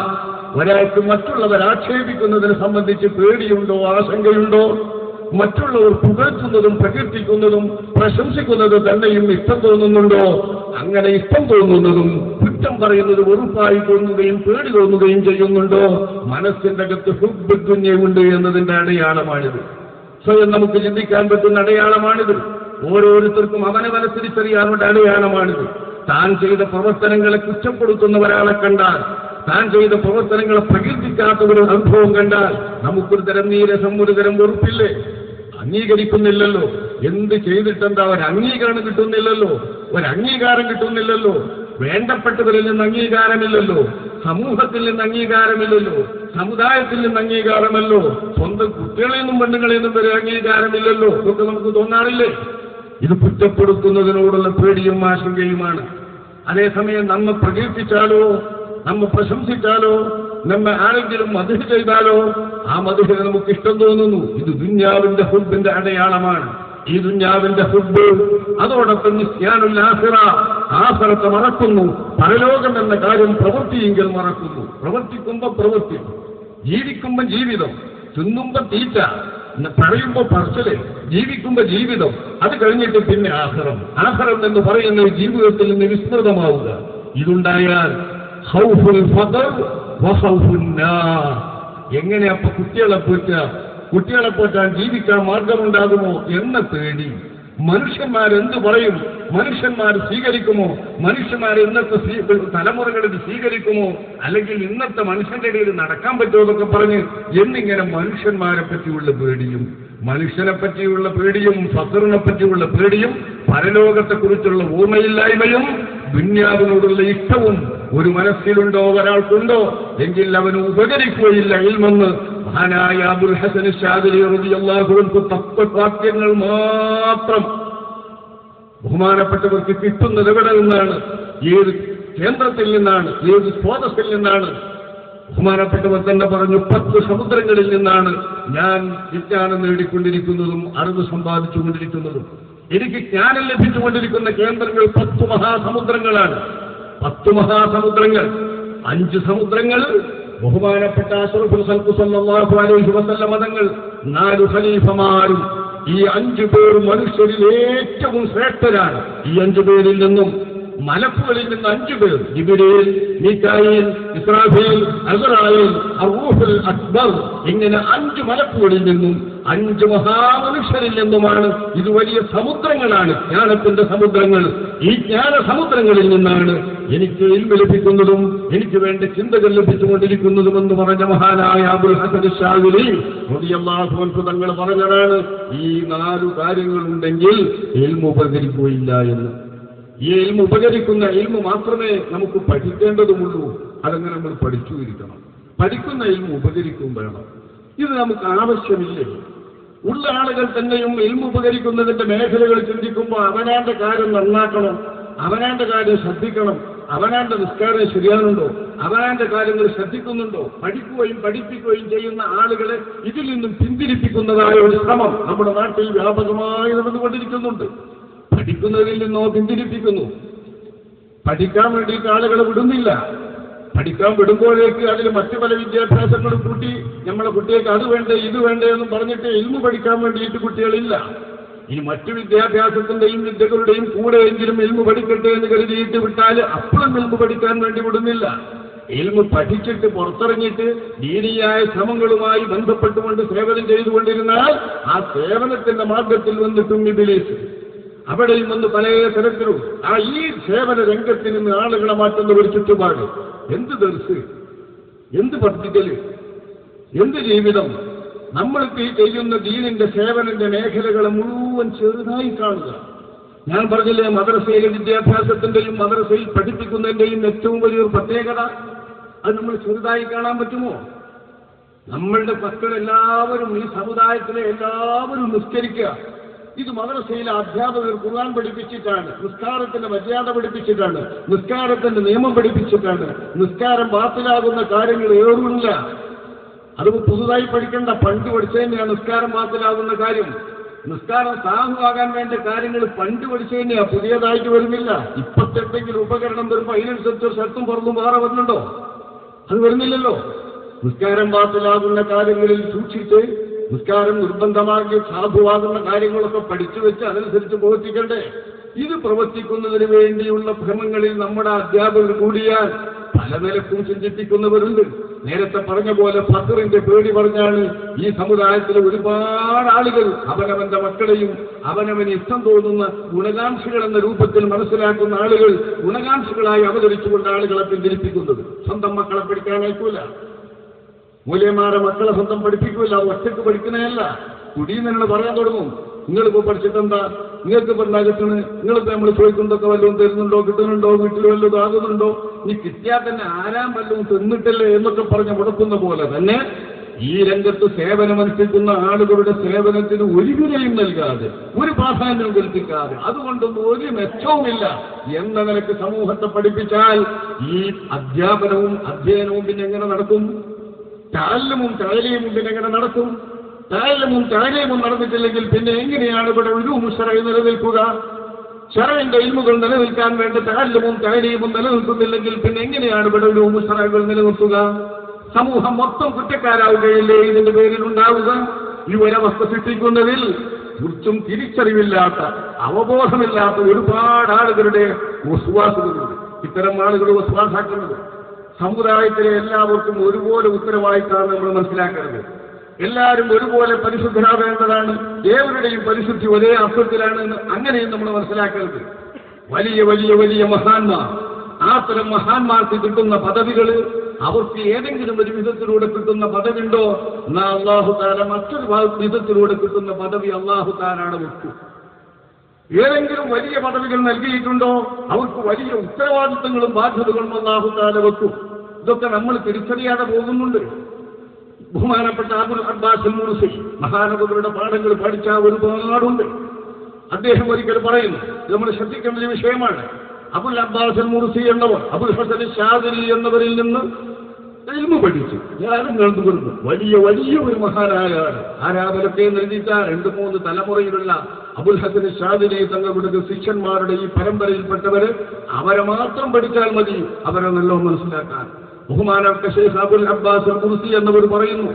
[SPEAKER 1] ഒരാൾക്ക് മറ്റുള്ളവർ ആക്ഷേപിക്കുന്നതിനെ സംബന്ധിച്ച് പേടിയുണ്ടോ ആശങ്കയുണ്ടോ മറ്റുള്ളവർ പുകഴ്ത്തുന്നതും പ്രകീർത്തിക്കുന്നതും പ്രശംസിക്കുന്നതും തന്നെയും ഇഷ്ടം തോന്നുന്നുണ്ടോ അങ്ങനെ ഇഷ്ടം തോന്നുന്നതും കുറ്റം പറയുന്നത് വെറുപ്പായി തോന്നുകയും പേടി തോന്നുകയും ചെയ്യുന്നുണ്ടോ മനസ്സിന്റെ അകത്ത് ഹുബുഞ്ഞുണ്ട് എന്നതിന്റെ അടയാളമാണിത് സ്വയം നമുക്ക് ചിന്തിക്കാൻ പറ്റുന്ന അടയാളമാണിത് ഓരോരുത്തർക്കും അവനെ മനസ്സിരിച്ചറിയാനുള്ള അടയാളമാണിത് താൻ ചെയ്ത പ്രവർത്തനങ്ങളെ കുറ്റപ്പെടുത്തുന്ന ഒരാളെ കണ്ടാൽ താൻ ചെയ്ത പ്രവർത്തനങ്ങളെ പ്രകീർത്തിക്കാത്ത ഒരു അനുഭവം കണ്ടാൽ നമുക്കൊരു തരം നീരസം ഒരു തരം വെറുപ്പില്ലേ അംഗീകരിക്കുന്നില്ലല്ലോ എന്ത് ചെയ്തിട്ടെന്താ ഒരു അംഗീകാരം കിട്ടുന്നില്ലല്ലോ ഒരു അംഗീകാരം കിട്ടുന്നില്ലല്ലോ വേണ്ടപ്പെട്ടവരിൽ നിന്ന് അംഗീകാരമില്ലല്ലോ സമൂഹത്തിൽ നിന്ന് അംഗീകാരമില്ലല്ലോ സമുദായത്തിൽ നിന്ന് അംഗീകാരമല്ലോ സ്വന്തം കുട്ടികളിൽ നിന്നും പെണ്ണുകളിൽ നിന്നും വരെ അംഗീകാരമില്ലല്ലോ ഇതൊക്കെ നമുക്ക് തോന്നാറില്ലേ ഇത് കുറ്റപ്പെടുത്തുന്നതിനോടുള്ള പേടിയും ആശങ്കയുമാണ് അതേസമയം നമ്മെ പ്രകീർത്തിച്ചാലോ നമ്മെ പ്രശംസിച്ചാലോ നമ്മെ ആരെങ്കിലും മധുര ചെയ്താലോ ആ മധുര നമുക്ക് ഇഷ്ടം തോന്നുന്നു ഇത് ദുന്യാവിന്റെ ഹുബിന്റെ അടയാളമാണ് ഈ ദുന്യാവിന്റെ ഹുബ് അതോടൊപ്പം നിസ്യാനുല്ലാഹിറ ആഹ്റത്തെ മറക്കുന്നു പരലോകം എന്ന കാര്യം പ്രവൃത്തിയെങ്കിൽ മറക്കുന്നു പ്രവർത്തിക്കുമ്പോ പ്രവൃത്തി ജീവിക്കുമ്പോ ജീവിതം തിന്നുമ്പോ തീറ്റ ന- പറയുമ്പോ പറച്ചില് ജീവിക്കുമ്പോ ജീവിതം അത് കഴിഞ്ഞിട്ട് പിന്നെ ആഹ്റം ആഹ്റം എന്ന് പറയുന്നത് ജീവിതത്തിൽ നിന്ന് വിസ്മൃതമാവുക ഇതുണ്ടായാൽ ഹൗഫുൽ ഫദർ വഹൗഫുൻ നാർ. എങ്ങനെ അപ്പൊ കുട്ടികളെ പോറ്റ കുട്ടികളെ പോറ്റാൻ ജീവിക്കാൻ മാർഗമുണ്ടാകുമോ എന്ന പേടി മനുഷ്യന്മാരെന്ത് പറയും മനുഷ്യന്മാർ സ്വീകരിക്കുമോ മനുഷ്യന്മാർ ഇന്നത്തെ സ്വീ- തലമുറകളിൽ സ്വീകരിക്കുമോ അല്ലെങ്കിൽ ഇന്നത്തെ മനുഷ്യന്റെ ഇടയിൽ നടക്കാൻ പറ്റുമോ എന്നൊക്കെ പറഞ്ഞ് എന്നിങ്ങനെ മനുഷ്യന്മാരെ പറ്റിയുള്ള പേടിയും മനുഷ്യനെ പറ്റിയുള്ള പേടിയും ഫസറിനെ പറ്റിയുള്ള പേടിയും പരലോകത്തെ കുറിച്ചുള്ള ഓർമ്മയില്ലായ്മയും ദുന്യാവിനോടുള്ള ഇഷ്ടവും ഒരു മനസ്സിലുണ്ടോ ഒരാൾക്കുണ്ടോ എങ്കിൽ അവന് ഉപകരിക്കുകയില്ല ഇൽമെന്ന് മഹാനായ അബുൽ ഹസൻ ഷാദിലി റളിയല്ലാഹു അൻഹു തത്വവാക്യങ്ങൾ മാത്രം ബഹുമാനപ്പെട്ടവർക്ക് കിട്ടുന്നത് എവിടെ നിന്നാണ് ഏത് കേന്ദ്രത്തിൽ നിന്നാണ് ഏത് സ്രോതസ്സിൽ നിന്നാണ് ബഹുമാനപ്പെട്ടവർ തന്നെ പറഞ്ഞു പത്ത് സമുദ്രങ്ങളിൽ നിന്നാണ് ഞാൻ വിജ്ഞാനം നേടിക്കൊണ്ടിരിക്കുന്നതും അറിവ് സമ്പാദിച്ചുകൊണ്ടിരിക്കുന്നതും എനിക്ക് ജ്ഞാനം ലഭിച്ചുകൊണ്ടിരിക്കുന്ന കേന്ദ്രങ്ങൾ പത്ത് മഹാസമുദ്രങ്ങളാണ് പത്ത് മഹാസമുദ്രങ്ങൾ അഞ്ച് സമുദ്രങ്ങൾ ബഹുമാനപ്പെട്ട അഷ്റഫുൽ ഖൽഖ് സല്ലല്ലാഹു അലൈഹി വസല്ലം മതങ്ങൾ നാല് ഖലീഫമാരും ഈ അഞ്ചു പേർ മനുഷ്യരിൽ ഏറ്റവും ശ്രേഷ്ഠരാണ് ഈ അഞ്ചു പേരിൽ നിന്നും മലക്കുകളിൽ നിന്ന് അഞ്ചു പേർ ജിബിരിയിൽ മീക്കായിൽ ഇസ്രാഫീൽ അസറായിൽ അറൂഫുൽ അക്ബർ ഇങ്ങനെ അഞ്ച് മലക്കുകളിൽ നിന്നും അഞ്ച് മഹാമനുഷ്യരിൽ നിന്നുമാണ് ഇത് വലിയ സമുദ്രങ്ങളാണ് ജ്ഞാനത്തിന്റെ സമുദ്രങ്ങൾ ഈ ജ്ഞാന സമുദ്രങ്ങളിൽ നിന്നാണ് എനിക്ക് ഇൽമ ലഭിക്കുന്നതും എനിക്ക് വേണ്ട ചിന്തകൾ ലഭിച്ചുകൊണ്ടിരിക്കുന്നതും എന്ന് പറഞ്ഞ മഹാനായ അബുൽ ഹസൻ ഷാവിലി റളിയല്ലാഹു അൻഹു തങ്ങൾ പറഞ്ഞതാണ് ഈ നാലു കാര്യങ്ങളുണ്ടെങ്കിൽ ഇൽമ ഉപകരിക്കുകയില്ല എന്ന് ഈ ഇൽമ ഉപകരിക്കുന്ന ഇൽമ മാത്രമേ നമുക്ക് പഠിക്കേണ്ടതുമുള്ളൂ അതങ്ങനെ നമ്മൾ പഠിച്ചു ഇരിക്കണം പഠിക്കുന്ന ഇൽമ ഉപകരിക്കും വേണം ഇത് നമുക്ക് ആവശ്യമില്ലേ ഉള്ള ആളുകൾ തന്നെയും ഇൽമ ഉപകരിക്കുന്നതിന്റെ മേഖലകൾ ചിന്തിക്കുമ്പോൾ അവനാന്റെ കാര്യം നന്നാക്കണം അവനാന്റെ കാര്യം ശ്രദ്ധിക്കണം അവനാന്റെ നിസ്കാരം ശരിയാകുന്നുണ്ടോ അവനാന്റെ കാര്യങ്ങൾ ശ്രദ്ധിക്കുന്നുണ്ടോ പഠിക്കുകയും പഠിപ്പിക്കുകയും ചെയ്യുന്ന ആളുകളെ ഇതിൽ നിന്നും പിന്തിരിപ്പിക്കുന്നതായ ഒരു ശ്രമം നമ്മുടെ നാട്ടിൽ വ്യാപകമായി നടന്നുകൊണ്ടിരിക്കുന്നുണ്ട് പഠിക്കുന്നതിൽ നിന്നോ പിന്തിരിപ്പിക്കുന്നു പഠിക്കാൻ വേണ്ടിയിട്ട് ആളുകളെ വിടുന്നില്ല പഠിക്കാൻ വിടുമ്പോഴേക്ക് അതിൽ മറ്റു പല വിദ്യാഭ്യാസങ്ങളും കൂട്ടി നമ്മളെ കുട്ടികൾക്ക് അത് വേണ്ടേ ഇത് വേണ്ടേ എന്നും പറഞ്ഞിട്ട് ഇൽമു പഠിക്കാൻ വേണ്ടിയിട്ട് കുട്ടികളില്ല ഇനി മറ്റു വിദ്യാഭ്യാസത്തിന്റെയും വിദ്യകളുടെയും കൂടെ എങ്കിലും ഇൽമു പഠിക്കട്ടെ എന്ന് കരുതിയിട്ട് വിട്ടാൽ അപ്പോഴും ഇൽമു പഠിക്കാൻ വേണ്ടി വിടുന്നില്ല ഇൽമു പഠിച്ചിട്ട് പുറത്തിറങ്ങിയിട്ട് ദീനീയായ ശ്രമങ്ങളുമായി ബന്ധപ്പെട്ടുകൊണ്ട് സേവനം ചെയ്തുകൊണ്ടിരുന്നാൽ ആ സേവനത്തിന്റെ മാർഗത്തിൽ വന്നിട്ടും ഇബിലീസ് അവിടെയും വന്ന് പല തരത്തിലും ആ ഈ സേവന രംഗത്തിൽ നിന്ന് ആളുകളെ മാറ്റുന്ന ഒരു ചുറ്റുപാട് എന്ത് ദർസ് എന്ത് പഠിക്കല് എന്ത് ജീവിതം നമ്മൾക്ക് ഈ ചെയ്യുന്ന ദീനിന്റെ സേവനന്റെ മേഖലകളെ മുഴുവൻ ചെറുതായി കാണുക ഞാൻ പറഞ്ഞില്ലേ മദ്രസയിലെ വിദ്യാഭ്യാസത്തിന്റെയും മദ്രസയിൽ പഠിപ്പിക്കുന്നതിന്റെയും ഏറ്റവും വലിയൊരു പ്രത്യേകത അത് നമ്മൾ ചെറുതായി കാണാൻ പറ്റുമോ നമ്മളുടെ മക്കൾ എല്ലാവരും ഈ സമുദായത്തിലെ എല്ലാവരും നിസ്കരിക്കുക ഇത് മദ്രസയിലെ അധ്യാപകർ ഖുർആൻ പഠിപ്പിച്ചിട്ടാണ് നിസ്കാരത്തിന്റെ മര്യാദ പഠിപ്പിച്ചിട്ടാണ് നിസ്കാരത്തിന്റെ നിയമം പഠിപ്പിച്ചിട്ടാണ് നിസ്കാരം ബാത്തിലാകുന്ന കാര്യങ്ങൾ ഏറുമില്ല അത് പുതുതായി പഠിക്കേണ്ട പണ്ട് പഠിച്ചതന്നെയാണ് നിസ്കാരം ബാത്തിലാകുന്ന കാര്യം നിസ്കാരം സാധുവാകാൻ വേണ്ട കാര്യങ്ങൾ പണ്ട് പഠിച്ചു തന്നെയാ പുതിയതായിട്ട് വരുന്നില്ല ഇപ്പത്തെ എന്തെങ്കിലും ഉപകരണം വരുമ്പോ അതിനനുസരിച്ച് ഒരു ശർത്തും പുറത്തും വേറെ വരുന്നുണ്ടോ അത് വരുന്നില്ലല്ലോ നിസ്കാരം ബാത്തിലാകുന്ന കാര്യങ്ങളിൽ സൂക്ഷിച്ച് നിസ്കാരം നിർബന്ധമാക്കി സാധുവാകുന്ന കാര്യങ്ങളൊക്കെ പഠിച്ചു വെച്ച് അതനുസരിച്ച് പ്രവർത്തിക്കണ്ടേ ഇത് പ്രവർത്തിക്കുന്നതിന് വേണ്ടിയുള്ള ഭ്രമങ്ങളിൽ നമ്മുടെ അധ്യാപകർ കൂടിയാൽ പല നിലക്കും ചിന്തിപ്പിക്കുന്നവരുണ്ട് നേരത്തെ പറഞ്ഞ പോലെ ഫക്കറിന്റെ പേടി പറഞ്ഞാണ് ഈ സമുദായത്തിലെ ഒരുപാട് ആളുകൾ അവനവന്റെ മക്കളെയും അവനവന് ഇഷ്ടം തോന്നുന്ന ഗുണകാംക്ഷികൾ എന്ന രൂപത്തിൽ മനസ്സിലാക്കുന്ന ആളുകൾ ഗുണകാംക്ഷികളായി അവതരിച്ചുകൊണ്ട് ആളുകളെ പിന്തിരിപ്പിക്കുന്നത് സ്വന്തം മക്കളെ പഠിക്കാനായിക്കൂല മൂല്യന്മാരെ മക്കളെ സ്വന്തം പഠിപ്പിക്കൂല ഒറ്റക്ക് പഠിക്കുന്നതല്ല കുടിയെന്ന് പറയാൻ തുടങ്ങും നിങ്ങളിപ്പോ പഠിച്ചിട്ടെന്താ നിങ്ങൾക്ക് ഇപ്പൊ എന്താ കിട്ടുന്നത് നിങ്ങളിപ്പോ നമ്മൾ ചോദിക്കുന്നതൊക്കെ വല്ലതും തരുന്നുണ്ടോ കിട്ടുന്നുണ്ടോ വീട്ടിൽ വല്ലതും ആകുന്നുണ്ടോ ഇനി കിട്ടിയാൽ തന്നെ ആരാം വല്ലതും തിന്നിട്ടല്ലേ എന്നൊക്കെ പറഞ്ഞ് മുടക്കുന്ന പോലെ തന്നെ ഈ രംഗത്ത് സേവനമനുഷ്ഠിക്കുന്ന ആളുകളുടെ സേവനത്തിന് ഒരു വിലയും നൽകാതെ ഒരു പ്രാധാന്യവും കൽപ്പിക്കാതെ അതുകൊണ്ടൊന്നും ഒരു മെച്ചവുമില്ല എന്ന നിലക്ക് സമൂഹത്തെ പഠിപ്പിച്ചാൽ ഈ അധ്യാപനവും അധ്യയനവും പിന്നെ എങ്ങനെ നടക്കും താലമും താലയും പിന്നെ എങ്ങനെ നടക്കും താലമും താലയും നടന്നിട്ടില്ലെങ്കിൽ പിന്നെ എങ്ങനെയാണ് ഇവിടെ ഒരു മുഷറയിൽ നിലനിൽക്കുക ഷറയുടെ ഇൽമുകൾ നിലനിൽക്കാൻ വേണ്ട താലമും താലയും നിലനിൽക്കുന്നില്ലെങ്കിൽ പിന്നെ എങ്ങനെയാണ് ഇവിടെ ഒരു മുഷറകൾ നിലനിർത്തുക സമൂഹം മൊത്തം കുറ്റക്കാരാവുകയല്ലേ ഇതിന്റെ പേരിൽ ഉണ്ടാവുക ഈ ഒരവസ്ഥ സൃഷ്ടിക്കുന്നതിൽ തീർച്ചും തിരിച്ചറിവില്ലാത്ത അവബോധമില്ലാത്ത ഒരുപാട് ആളുകളുടെ വിശ്വാസങ്ങളുണ്ട് ഇത്തരം ആളുകൾ വിശ്വാസാക്കുന്നത് സമുദായത്തിലെ എല്ലാവർക്കും ഒരുപോലെ ഉത്തരവാദിത്തമാണ് നമ്മൾ മനസ്സിലാക്കുന്നത് എല്ലാവരും ഒരുപോലെ പരിശുദ്ധരാവേണ്ടതാണ് ഏവരുടെയും പരിശുദ്ധി ഒരേ അർത്ഥത്തിലാണ് എന്ന് അങ്ങനെയും നമ്മൾ മനസ്സിലാക്കരുത് വലിയ വലിയ വലിയ മഹാന്മാർ ആ തരം മഹാന്മാർക്ക് കിട്ടുന്ന പദവികൾ അവർക്ക് ഏതെങ്കിലും ഒരു വിധത്തിലൂടെ കിട്ടുന്ന പദവി ഉണ്ടോ എന്നാ അള്ളാഹു താല മറ്റൊരു വിധത്തിലൂടെ കിട്ടുന്ന പദവി അള്ളാഹു താലാണ് വെക്കും ഏതെങ്കിലും വലിയ പദവികൾ നൽകിയിട്ടുണ്ടോ അവർക്ക് വലിയ ഉത്തരവാദിത്തങ്ങളും ബാധ്യതകളും അള്ളാഹു താല വെക്കും ഇതൊക്കെ നമ്മൾ തിരിച്ചറിയാതെ പോകുന്നുണ്ട് ബഹുമാനപ്പെട്ട അബുൽ അബ്ബാസ് മുർസി മഹാനവരുടെ പാഠങ്ങൾ പഠിച്ച ഒരുപാടുണ്ട് അദ്ദേഹം ഒരിക്കൽ പറയുന്നു ഇത് നമ്മൾ ശ്രദ്ധിക്കേണ്ട ഒരു വിഷയമാണ് അബുൽ അബ്ബാസ് മുർസി എന്നവർ അബുൽ ഹസൻ ഷാദിരി എന്നവരിൽ നിന്ന് ഇൽമു പഠിച്ചു ഞാനും കണ്ടു കൊടുത്തു വലിയ വലിയ ഒരു മഹാനായ ആള് ആരാധനത്തെ എഴുതിച്ച രണ്ട് മൂന്ന് തലമുറയിലുള്ള അബുൽ ഹസൻ ഷാദിരി തങ്ങളുടെ ശിഷ്യന്മാരുടെ ഈ പരമ്പരയിൽപ്പെട്ടവര് അവരെ മാത്രം പഠിച്ചാൽ മതി അവരെ നല്ലോണം മനസ്സിലാക്കാൻ ബഹുമാനപ്പെട്ട ഷെയ്ഖ് അബുൽ അബ്ബാസ് കുർസി എന്നവർ പറയുന്നു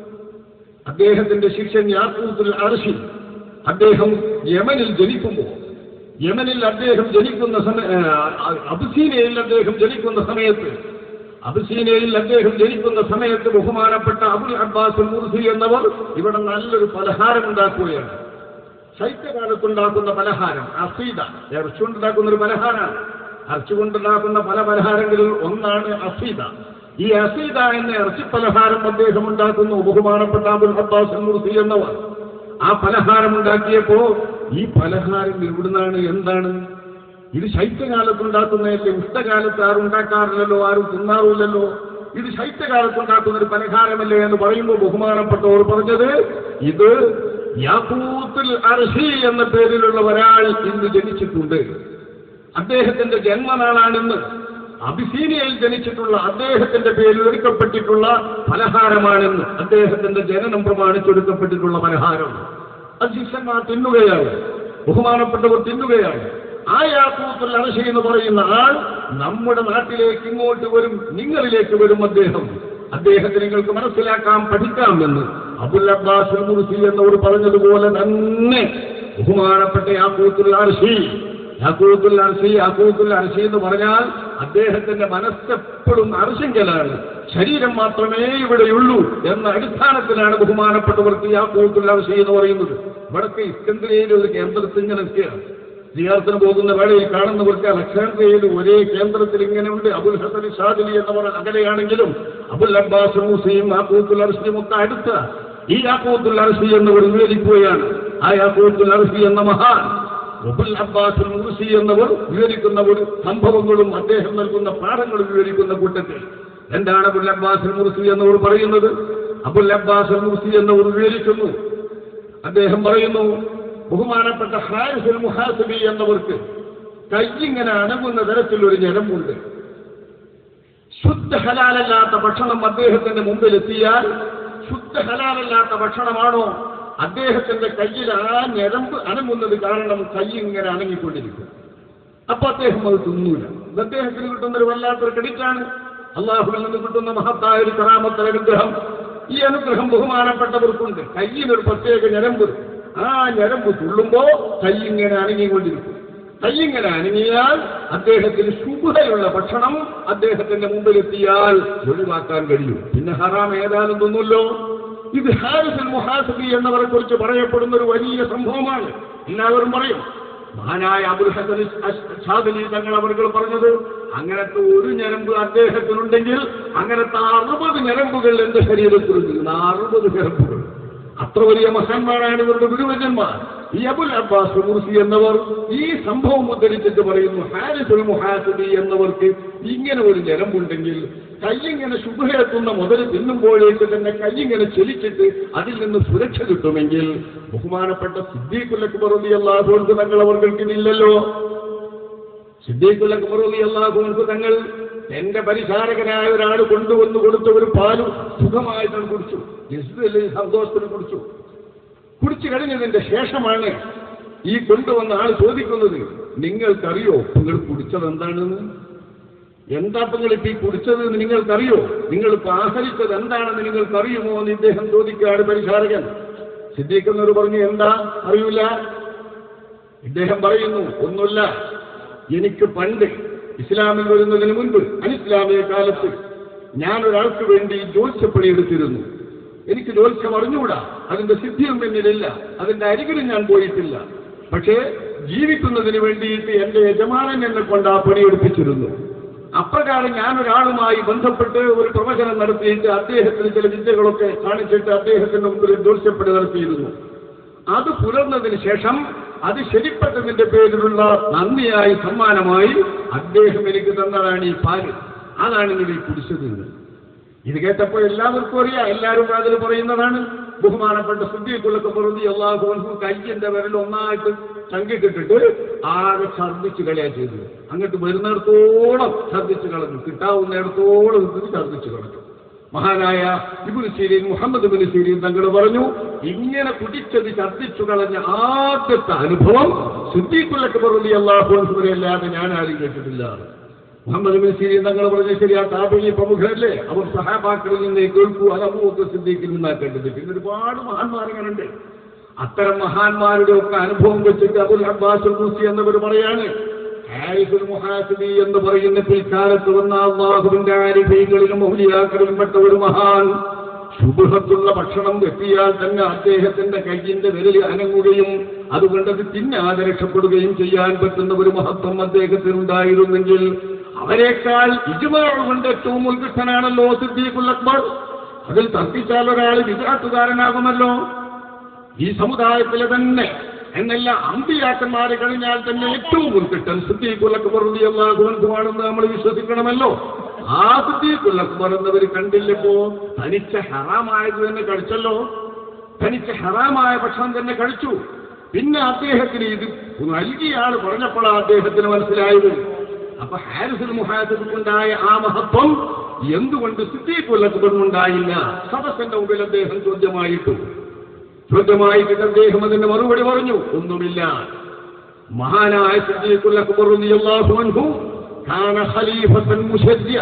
[SPEAKER 1] അദ്ദേഹത്തിന്റെ ശിഷ്യൻ യാക്കൂത്തുൽ അർഷി അദ്ദേഹം യമനിൽ ജനിക്കുമ്പോൾ യമനിൽ അദ്ദേഹം ജനിക്കുന്ന സമയ അബുസീനയിൽ അദ്ദേഹം ജനിക്കുന്ന സമയത്ത് അബുസീനയിൽ അദ്ദേഹം ജനിക്കുന്ന സമയത്ത് ബഹുമാനപ്പെട്ട അബുൽ അബ്ബാസ് മുർസി എന്നവർ ഇവിടെ നല്ലൊരു പലഹാരം ഉണ്ടാക്കുകയാണ് ശൈത്യകാലത്തുണ്ടാക്കുന്ന പലഹാരം അസീദ ഇറച്ചി കൊണ്ടുണ്ടാക്കുന്ന ഒരു പലഹാരമാണ് ഇറച്ചി കൊണ്ടുണ്ടാക്കുന്ന പല പലഹാരങ്ങളിൽ ഒന്നാണ് അസീദ ഈ അസീദ എന്ന ഇറച്ചി പലഹാരം അദ്ദേഹം ഉണ്ടാക്കുന്നു ബഹുമാനപ്പെട്ട അബുൽ അബ്ബാസ് മുർസി എന്നവർ ആ പലഹാരം ഉണ്ടാക്കിയപ്പോ ഈ പലഹാരം എവിടുന്നാണ് എന്താണ് ഇത് ശൈത്യകാലത്തുണ്ടാക്കുന്നതല്ലേ ഉഷ്ണകാലത്ത് ആരും ഉണ്ടാക്കാറില്ലല്ലോ ആരും തിന്നാറില്ലല്ലോ ഇത് ശൈത്യകാലത്തുണ്ടാക്കുന്ന ഒരു പലഹാരമല്ലേ എന്ന് പറയുമ്പോൾ ബഹുമാനപ്പെട്ടവർ പറഞ്ഞത് ഇത് യാക്കൂത്തുൽ അർഷി എന്ന പേരിലുള്ള ഒരാൾ ഇന്ന് ജനിച്ചിട്ടുണ്ട് അദ്ദേഹത്തിന്റെ ജന്മനാളാണിന്ന് അബിസീനിയയിൽ ജനിച്ചിട്ടുള്ള അദ്ദേഹത്തിന്റെ പേരിൽ ഒരുക്കപ്പെട്ടിട്ടുള്ള പലഹാരമാണെന്ന് അദ്ദേഹത്തിന്റെ ജനനം പ്രമാണിച്ചൊരുക്കപ്പെട്ടിട്ടുള്ള പലഹാരം അത് ശിഷ്യന്മാർ തിന്നുകയാണ് ബഹുമാനപ്പെട്ടവർ തിന്നുകയാണ് ആ യാക്കൂത്തുൽ അർഷി എന്ന് പറയുന്ന ആൾ നമ്മുടെ നാട്ടിലേക്ക് ഇങ്ങോട്ട് വരും നിങ്ങളിലേക്ക് വരും അദ്ദേഹം അദ്ദേഹത്തെ നിങ്ങൾക്ക് മനസ്സിലാക്കാം പഠിക്കാം എന്ന് അബുൽ അബ്ബാസ് മുർസി എന്നവർ പറഞ്ഞതുപോലെ തന്നെ ബഹുമാനപ്പെട്ട യാക്കൂത്തുൽ അർഷി യാക്കൂത്തുൽ അർഷി യാക്കൂത്തുൽ അർഷി എന്ന് പറഞ്ഞാൽ അദ്ദേഹത്തിന്റെ മനസ്സെപ്പോഴും അർശിങ്കലാണ് ശരീരം മാത്രമേ ഇവിടെയുള്ളൂ എന്ന അടിസ്ഥാനത്തിലാണ് ബഹുമാനപ്പെട്ടവർക്ക് യാക്കൂത്തുൽ അർഷി എന്ന് പറയുന്നത് ഇവിടൊക്കെ ഇസ്കന്ദരയിൽ ഒരു കേന്ദ്രത്തിൽ ഇങ്ങനെ നിൽക്കുകയാണ് സിയാർത്തിന് പോകുന്ന വേളയിൽ കാണുന്നവർക്ക് അലക്സാണ്ട്രിയയിൽ ഒരേ കേന്ദ്രത്തിൽ ഇങ്ങനെ ഉണ്ട് അബുൽ ഹസൻ ഷാദിലി എന്നവർ അകലെയാണെങ്കിലും അബുൽ അബ്ബാസ് മൂസയും ആക്കൂത്തുൽ അർഷിയും ഒക്കെ അടുത്ത ഈ ആക്കൂത്തുൽ അർഷി എന്നവർ വിവരിക്കുകയാണ് ആ ആക്കൂത്തുൽ അർഷി എന്ന മഹാൻ അബുൽ അബ്ബാസ് മൂസി എന്നവർ വിവരിക്കുന്ന ഒരു സംഭവങ്ങളും അദ്ദേഹം നൽകുന്ന പാഠങ്ങളും വിവരിക്കുന്ന കൂട്ടത്തിൽ എന്താണ് അബുൽ അബ്ബാസ് മുർസി എന്നവർ പറയുന്നത് അബുൽ അബ്ബാസ് മുർസി എന്നവർ വിവരിക്കുന്നു അദ്ദേഹം പറയുന്നു ബഹുമാനപ്പെട്ട ഹാരിസുൽ മുഹാസിബി എന്നവർക്ക് കയ്യിങ്ങനെ അണങ്ങുന്ന തരത്തിലൊരു ഞരമ്പുണ്ട് ശുദ്ധ ഹലാലല്ലാത്ത ഭക്ഷണം അദ്ദേഹത്തിന്റെ മുമ്പിൽ എത്തിയാൽ ശുദ്ധ ഹലാലല്ലാത്ത ഭക്ഷണമാണോ അദ്ദേഹത്തിന്റെ കയ്യിൽ ആ ഞരമ്പ് അനങ്ങുന്നത് കാരണം കൈ ഇങ്ങനെ അനങ്ങിക്കൊണ്ടിരിക്കും അപ്പൊ അദ്ദേഹം അത് തിന്നൂല ഇത് അദ്ദേഹത്തിന് കിട്ടുന്ന ഒരു വല്ലാത്തൊരു ക്രെഡിറ്റാണ് അള്ളാഹുവിൽ നിന്ന് കിട്ടുന്ന മഹത്തായ ഒരു കറാമത്ത അനുഗ്രഹം ഈ അനുഗ്രഹം ബഹുമാനപ്പെട്ടവർക്കുണ്ട് കയ്യിനൊരു പ്രത്യേക ഞരമ്പ് ആ ഞരമ്പ് തുള്ളുമ്പോ കൈ ഇങ്ങനെ അനങ്ങിക്കൊണ്ടിരിക്കും കൈ ഇങ്ങനെ അനങ്ങിയാൽ അദ്ദേഹത്തിന് ശുഭതയുള്ള ഭക്ഷണം അദ്ദേഹത്തിന്റെ മുമ്പിലെത്തിയാൽ ഒഴിവാക്കാൻ കഴിയും പിന്നെ ഹറാം ഏതാനും തിന്നല്ലോ ഇത് ഹാരിസുൽ മുഹാസബി എന്നവരെ കുറിച്ച് പറയപ്പെടുന്ന ഒരു വലിയ സംഭവമാണ് എല്ലാവരും പറയും മഹാനായ അബുൽ ഹസൻ ഷാദലി തങ്ങൾ അവർ പറഞ്ഞത് അങ്ങനത്തെ ഒരു ഞരമ്പ് അദ്ദേഹത്തിനുണ്ടെങ്കിൽ അങ്ങനത്തെ അറുപത് ഞരമ്പുകൾ എന്റെ ശരീരത്തിലുണ്ട് അറുപത് ഞരമ്പുകൾ അത്ര വലിയ മഹാന്മാരാണ് ഇവരുടെ ഗുരുവന്യന്മാർ ഈ അബുൽ അബ്ബാസ് മുർസി എന്നവർ ഈ സംഭവം ഉദ്ധരിച്ചിട്ട് പറയുന്നു ഹാരിസുൽ മുഹാസിബി എന്നവർക്ക് ഇങ്ങനെ ഒരു ഞരമ്പുണ്ടെങ്കിൽ കയ്യിങ്ങനെ ശുഭയെത്തുന്ന മുതൽ തിന്നുമ്പോഴേക്ക് തന്നെ കയ്യിങ്ങനെ ചെലിച്ചിട്ട് അതിൽ നിന്ന് സുരക്ഷ കിട്ടുമെങ്കിൽ ബഹുമാനപ്പെട്ട സിദ്ദീഖുലക്ക് പറതി അള്ളാഹുർക്ക് തങ്ങൾ അവർക്കിതില്ലല്ലോ സിദ്ദീഖുലക്ക് പറതി അള്ളാഹുർക്ക് തങ്ങൾ എന്റെ പരിചാരകനായ ഒരാൾ കൊണ്ടുവന്ന് കൊടുത്ത ഒരു പാല് സുഖമായിട്ടാണ് കുടിച്ചു യസ്ദുവിൽ സന്തോഷത്തിന് കുടിച്ചു കുടിച്ചു കഴിഞ്ഞതിന്റെ ശേഷമാണ് ഈ കൊണ്ടുവന്ന ആൾ ചോദിക്കുന്നത് നിങ്ങൾക്കറിയോ നിങ്ങൾ കുടിച്ചത് എന്താണെന്ന് എന്താ നിങ്ങൾ ഇപ്പൊ ഈ കുടിച്ചത് എന്ന് നിങ്ങൾക്കറിയോ നിങ്ങൾ ഇപ്പൊ ആഹരിച്ചത് എന്താണെന്ന് നിങ്ങൾക്കറിയുമോ എന്ന് ഇദ്ദേഹം ചോദിക്കുകയാണ് പരിചാരകൻ സിദ്ദീഖെന്നവർ പറഞ്ഞു എന്താ അറിയൂല ഇദ്ദേഹം പറയുന്നു ഒന്നുമില്ല എനിക്ക് പണ്ട് ഇസ്ലാമിൽ വരുന്നതിന് മുൻപ് അനിസ്ലാമിക കാലത്ത് ഞാൻ ഒരാൾക്ക് വേണ്ടി ജ്യോത്സ്യപ്പണി എടുത്തിരുന്നു എനിക്ക് ജ്യോത്സ്യം അറിഞ്ഞുകൂടാ അതിന്റെ സിദ്ധിയും എന്നിലില്ല അതിന്റെ അരികിലും ഞാൻ പോയിട്ടില്ല പക്ഷേ ജീവിക്കുന്നതിന് വേണ്ടിയിട്ട് എന്റെ യജമാനൻ എന്നെ കൊണ്ട് ആ പണിയെടുപ്പിച്ചിരുന്നു അപ്രകാരം ഞാൻ ഒരാളുമായി ബന്ധപ്പെട്ട് ഒരു പ്രവചനം നടത്തിയിട്ട് അദ്ദേഹത്തിന് ചില വിദ്യകളൊക്കെ കാണിച്ചിട്ട് അദ്ദേഹത്തിന്റെ മുമ്പിൽ ജ്യോത്സ്യപ്പണി നടത്തിയിരുന്നു അത് പുലർന്നതിന് ശേഷം അത് ശരിപ്പെട്ടതിന്റെ പേരിലുള്ള നന്ദിയായി സമ്മാനമായി അദ്ദേഹം എനിക്ക് തന്നതാണ് ഈ പാല് അതാണ് നിങ്ങൾ ഈ കുടിച്ചത് എന്ന്. ഇത് കേട്ടപ്പോൾ എല്ലാവർക്കും അറിയാം എല്ലാവരും അതിൽ പറയുന്നതാണ് ബഹുമാനപ്പെട്ട ശുദ്ധിക്കുള്ളൊക്കെ പറഞ്ഞു അള്ളാഹു കയ്യന്റെ വിരൽ ഒന്നായിട്ട് ചങ്കിക്കിട്ടിട്ട് ആകെ ഛർദ്ദിച്ച് കളയാ ചെയ്തത് അങ്ങോട്ട് വരുന്നിടത്തോളം ഛർദ്ദിച്ച് കളഞ്ഞു കിട്ടാവുന്നിടത്തോളം ഇത് ഛർദ്ദിച്ച് കളഞ്ഞു മഹാനായ Ibnul Sirin Muhammad bin Sirin തങ്ങൾ പറഞ്ഞു ഇങ്ങനെ കുടിച്ചത് ഛർദ്ദിച്ചു കളഞ്ഞ ആദ്യത്തെ അനുഭവം സിദ്ദീഖുല്ലക്ക് പറഞ്ഞു അള്ളാഹു അല്ലാതെ ഞാൻ ആരും കേട്ടിട്ടില്ല മുഹമ്മദ് ബിൻ സീരീൻ തങ്ങൾ പറഞ്ഞ ശരി ആ താപി പ്രമുഖരല്ലേ അവർ സഹാബാക്കളിൽ നിന്ന് കേൾക്കൂ അത് അബൂബക്കർ സിദ്ദീഖിൽ നിന്നാ കേട്ടത് പിന്നെ ഒരുപാട് മഹാന്മാരുകളുണ്ട് അത്തരം മഹാന്മാരുടെ ഒക്കെ അനുഭവം വെച്ചിട്ട് അബുൽ അബ്ബാസ് മൂസി എന്നവർ പറയാണ് ഹാരിസുൽ മുഹാസിബി എന്ന് പറയുന്ന പിൽക്കാലത്ത് വന്ന അള്ളാഹുവിന്റെ ആരിഫീകളിലും മൗലിയാക്കളിലും പെട്ട ഒരു മഹാൻ ശുഭത്തുള്ള ഭക്ഷണം എത്തിയാൽ തന്നെ അദ്ദേഹത്തിന്റെ കയ്യിന്റെ വിരൽ അനങ്ങുകയും അതുകൊണ്ട് അത് തിന്നാതെ രക്ഷപ്പെടുകയും ചെയ്യാൻ പറ്റുന്ന ഒരു മഹത്വം അദ്ദേഹത്തിനുണ്ടായിരുന്നെങ്കിൽ അവരെക്കാൾ ഇജുമാവ് കൊണ്ട് ഏറ്റവും ഉത്കൃഷ്ടനാണല്ലോ സിദ്ദീഖുൽ അക്ബർ അതിൽ തർക്കിച്ചാൽ ഒരാൾ വിജാട്ടുകാരനാകുമല്ലോ ഈ സമുദായത്തിലെ തന്നെ എന്നല്ല അമ്പിയാക്കന്മാരെ കഴിഞ്ഞാൽ തന്നെ ഏറ്റവും ഉൾക്കിട്ടൻ സിദ്ദീഖുലക്ക് പറഞ്ഞുമാണെന്ന് നമ്മൾ വിശ്വസിക്കണമല്ലോ ആ സിദ്ദീഖുലക്ക് പറഞ്ഞവർ കണ്ടില്ലപ്പോ തനിച്ച ഹറാമായത് തന്നെ കഴിച്ചല്ലോ തനിച്ച ഹറാമായ ഭക്ഷണം തന്നെ കഴിച്ചു പിന്നെ അദ്ദേഹത്തിന് ഇത് നൽകിയ ആൾ പറഞ്ഞപ്പോഴാണ് അദ്ദേഹത്തിന് മനസ്സിലായത് അപ്പൊ ഹാരിസുൽ മുഹാദിബുണ്ടായ ആ മഹത്വം എന്തുകൊണ്ട് സിദ്ദീഖുലക്കുണ്ടായില്ല സദസ്സിന്റെ മുമ്പിൽ അദ്ദേഹം ചോദ്യമായിട്ടു ചോദ്യമായിട്ട് അദ്ദേഹം അതിന്റെ മറുപടി പറഞ്ഞു ഒന്നുമില്ല മഹാനായ സിദ്ദീഖുൽ അക്ബർ റളിയല്ലാഹു അൻഹു കാന ഖലീഫത്തൻ മുശദ്ദിഅ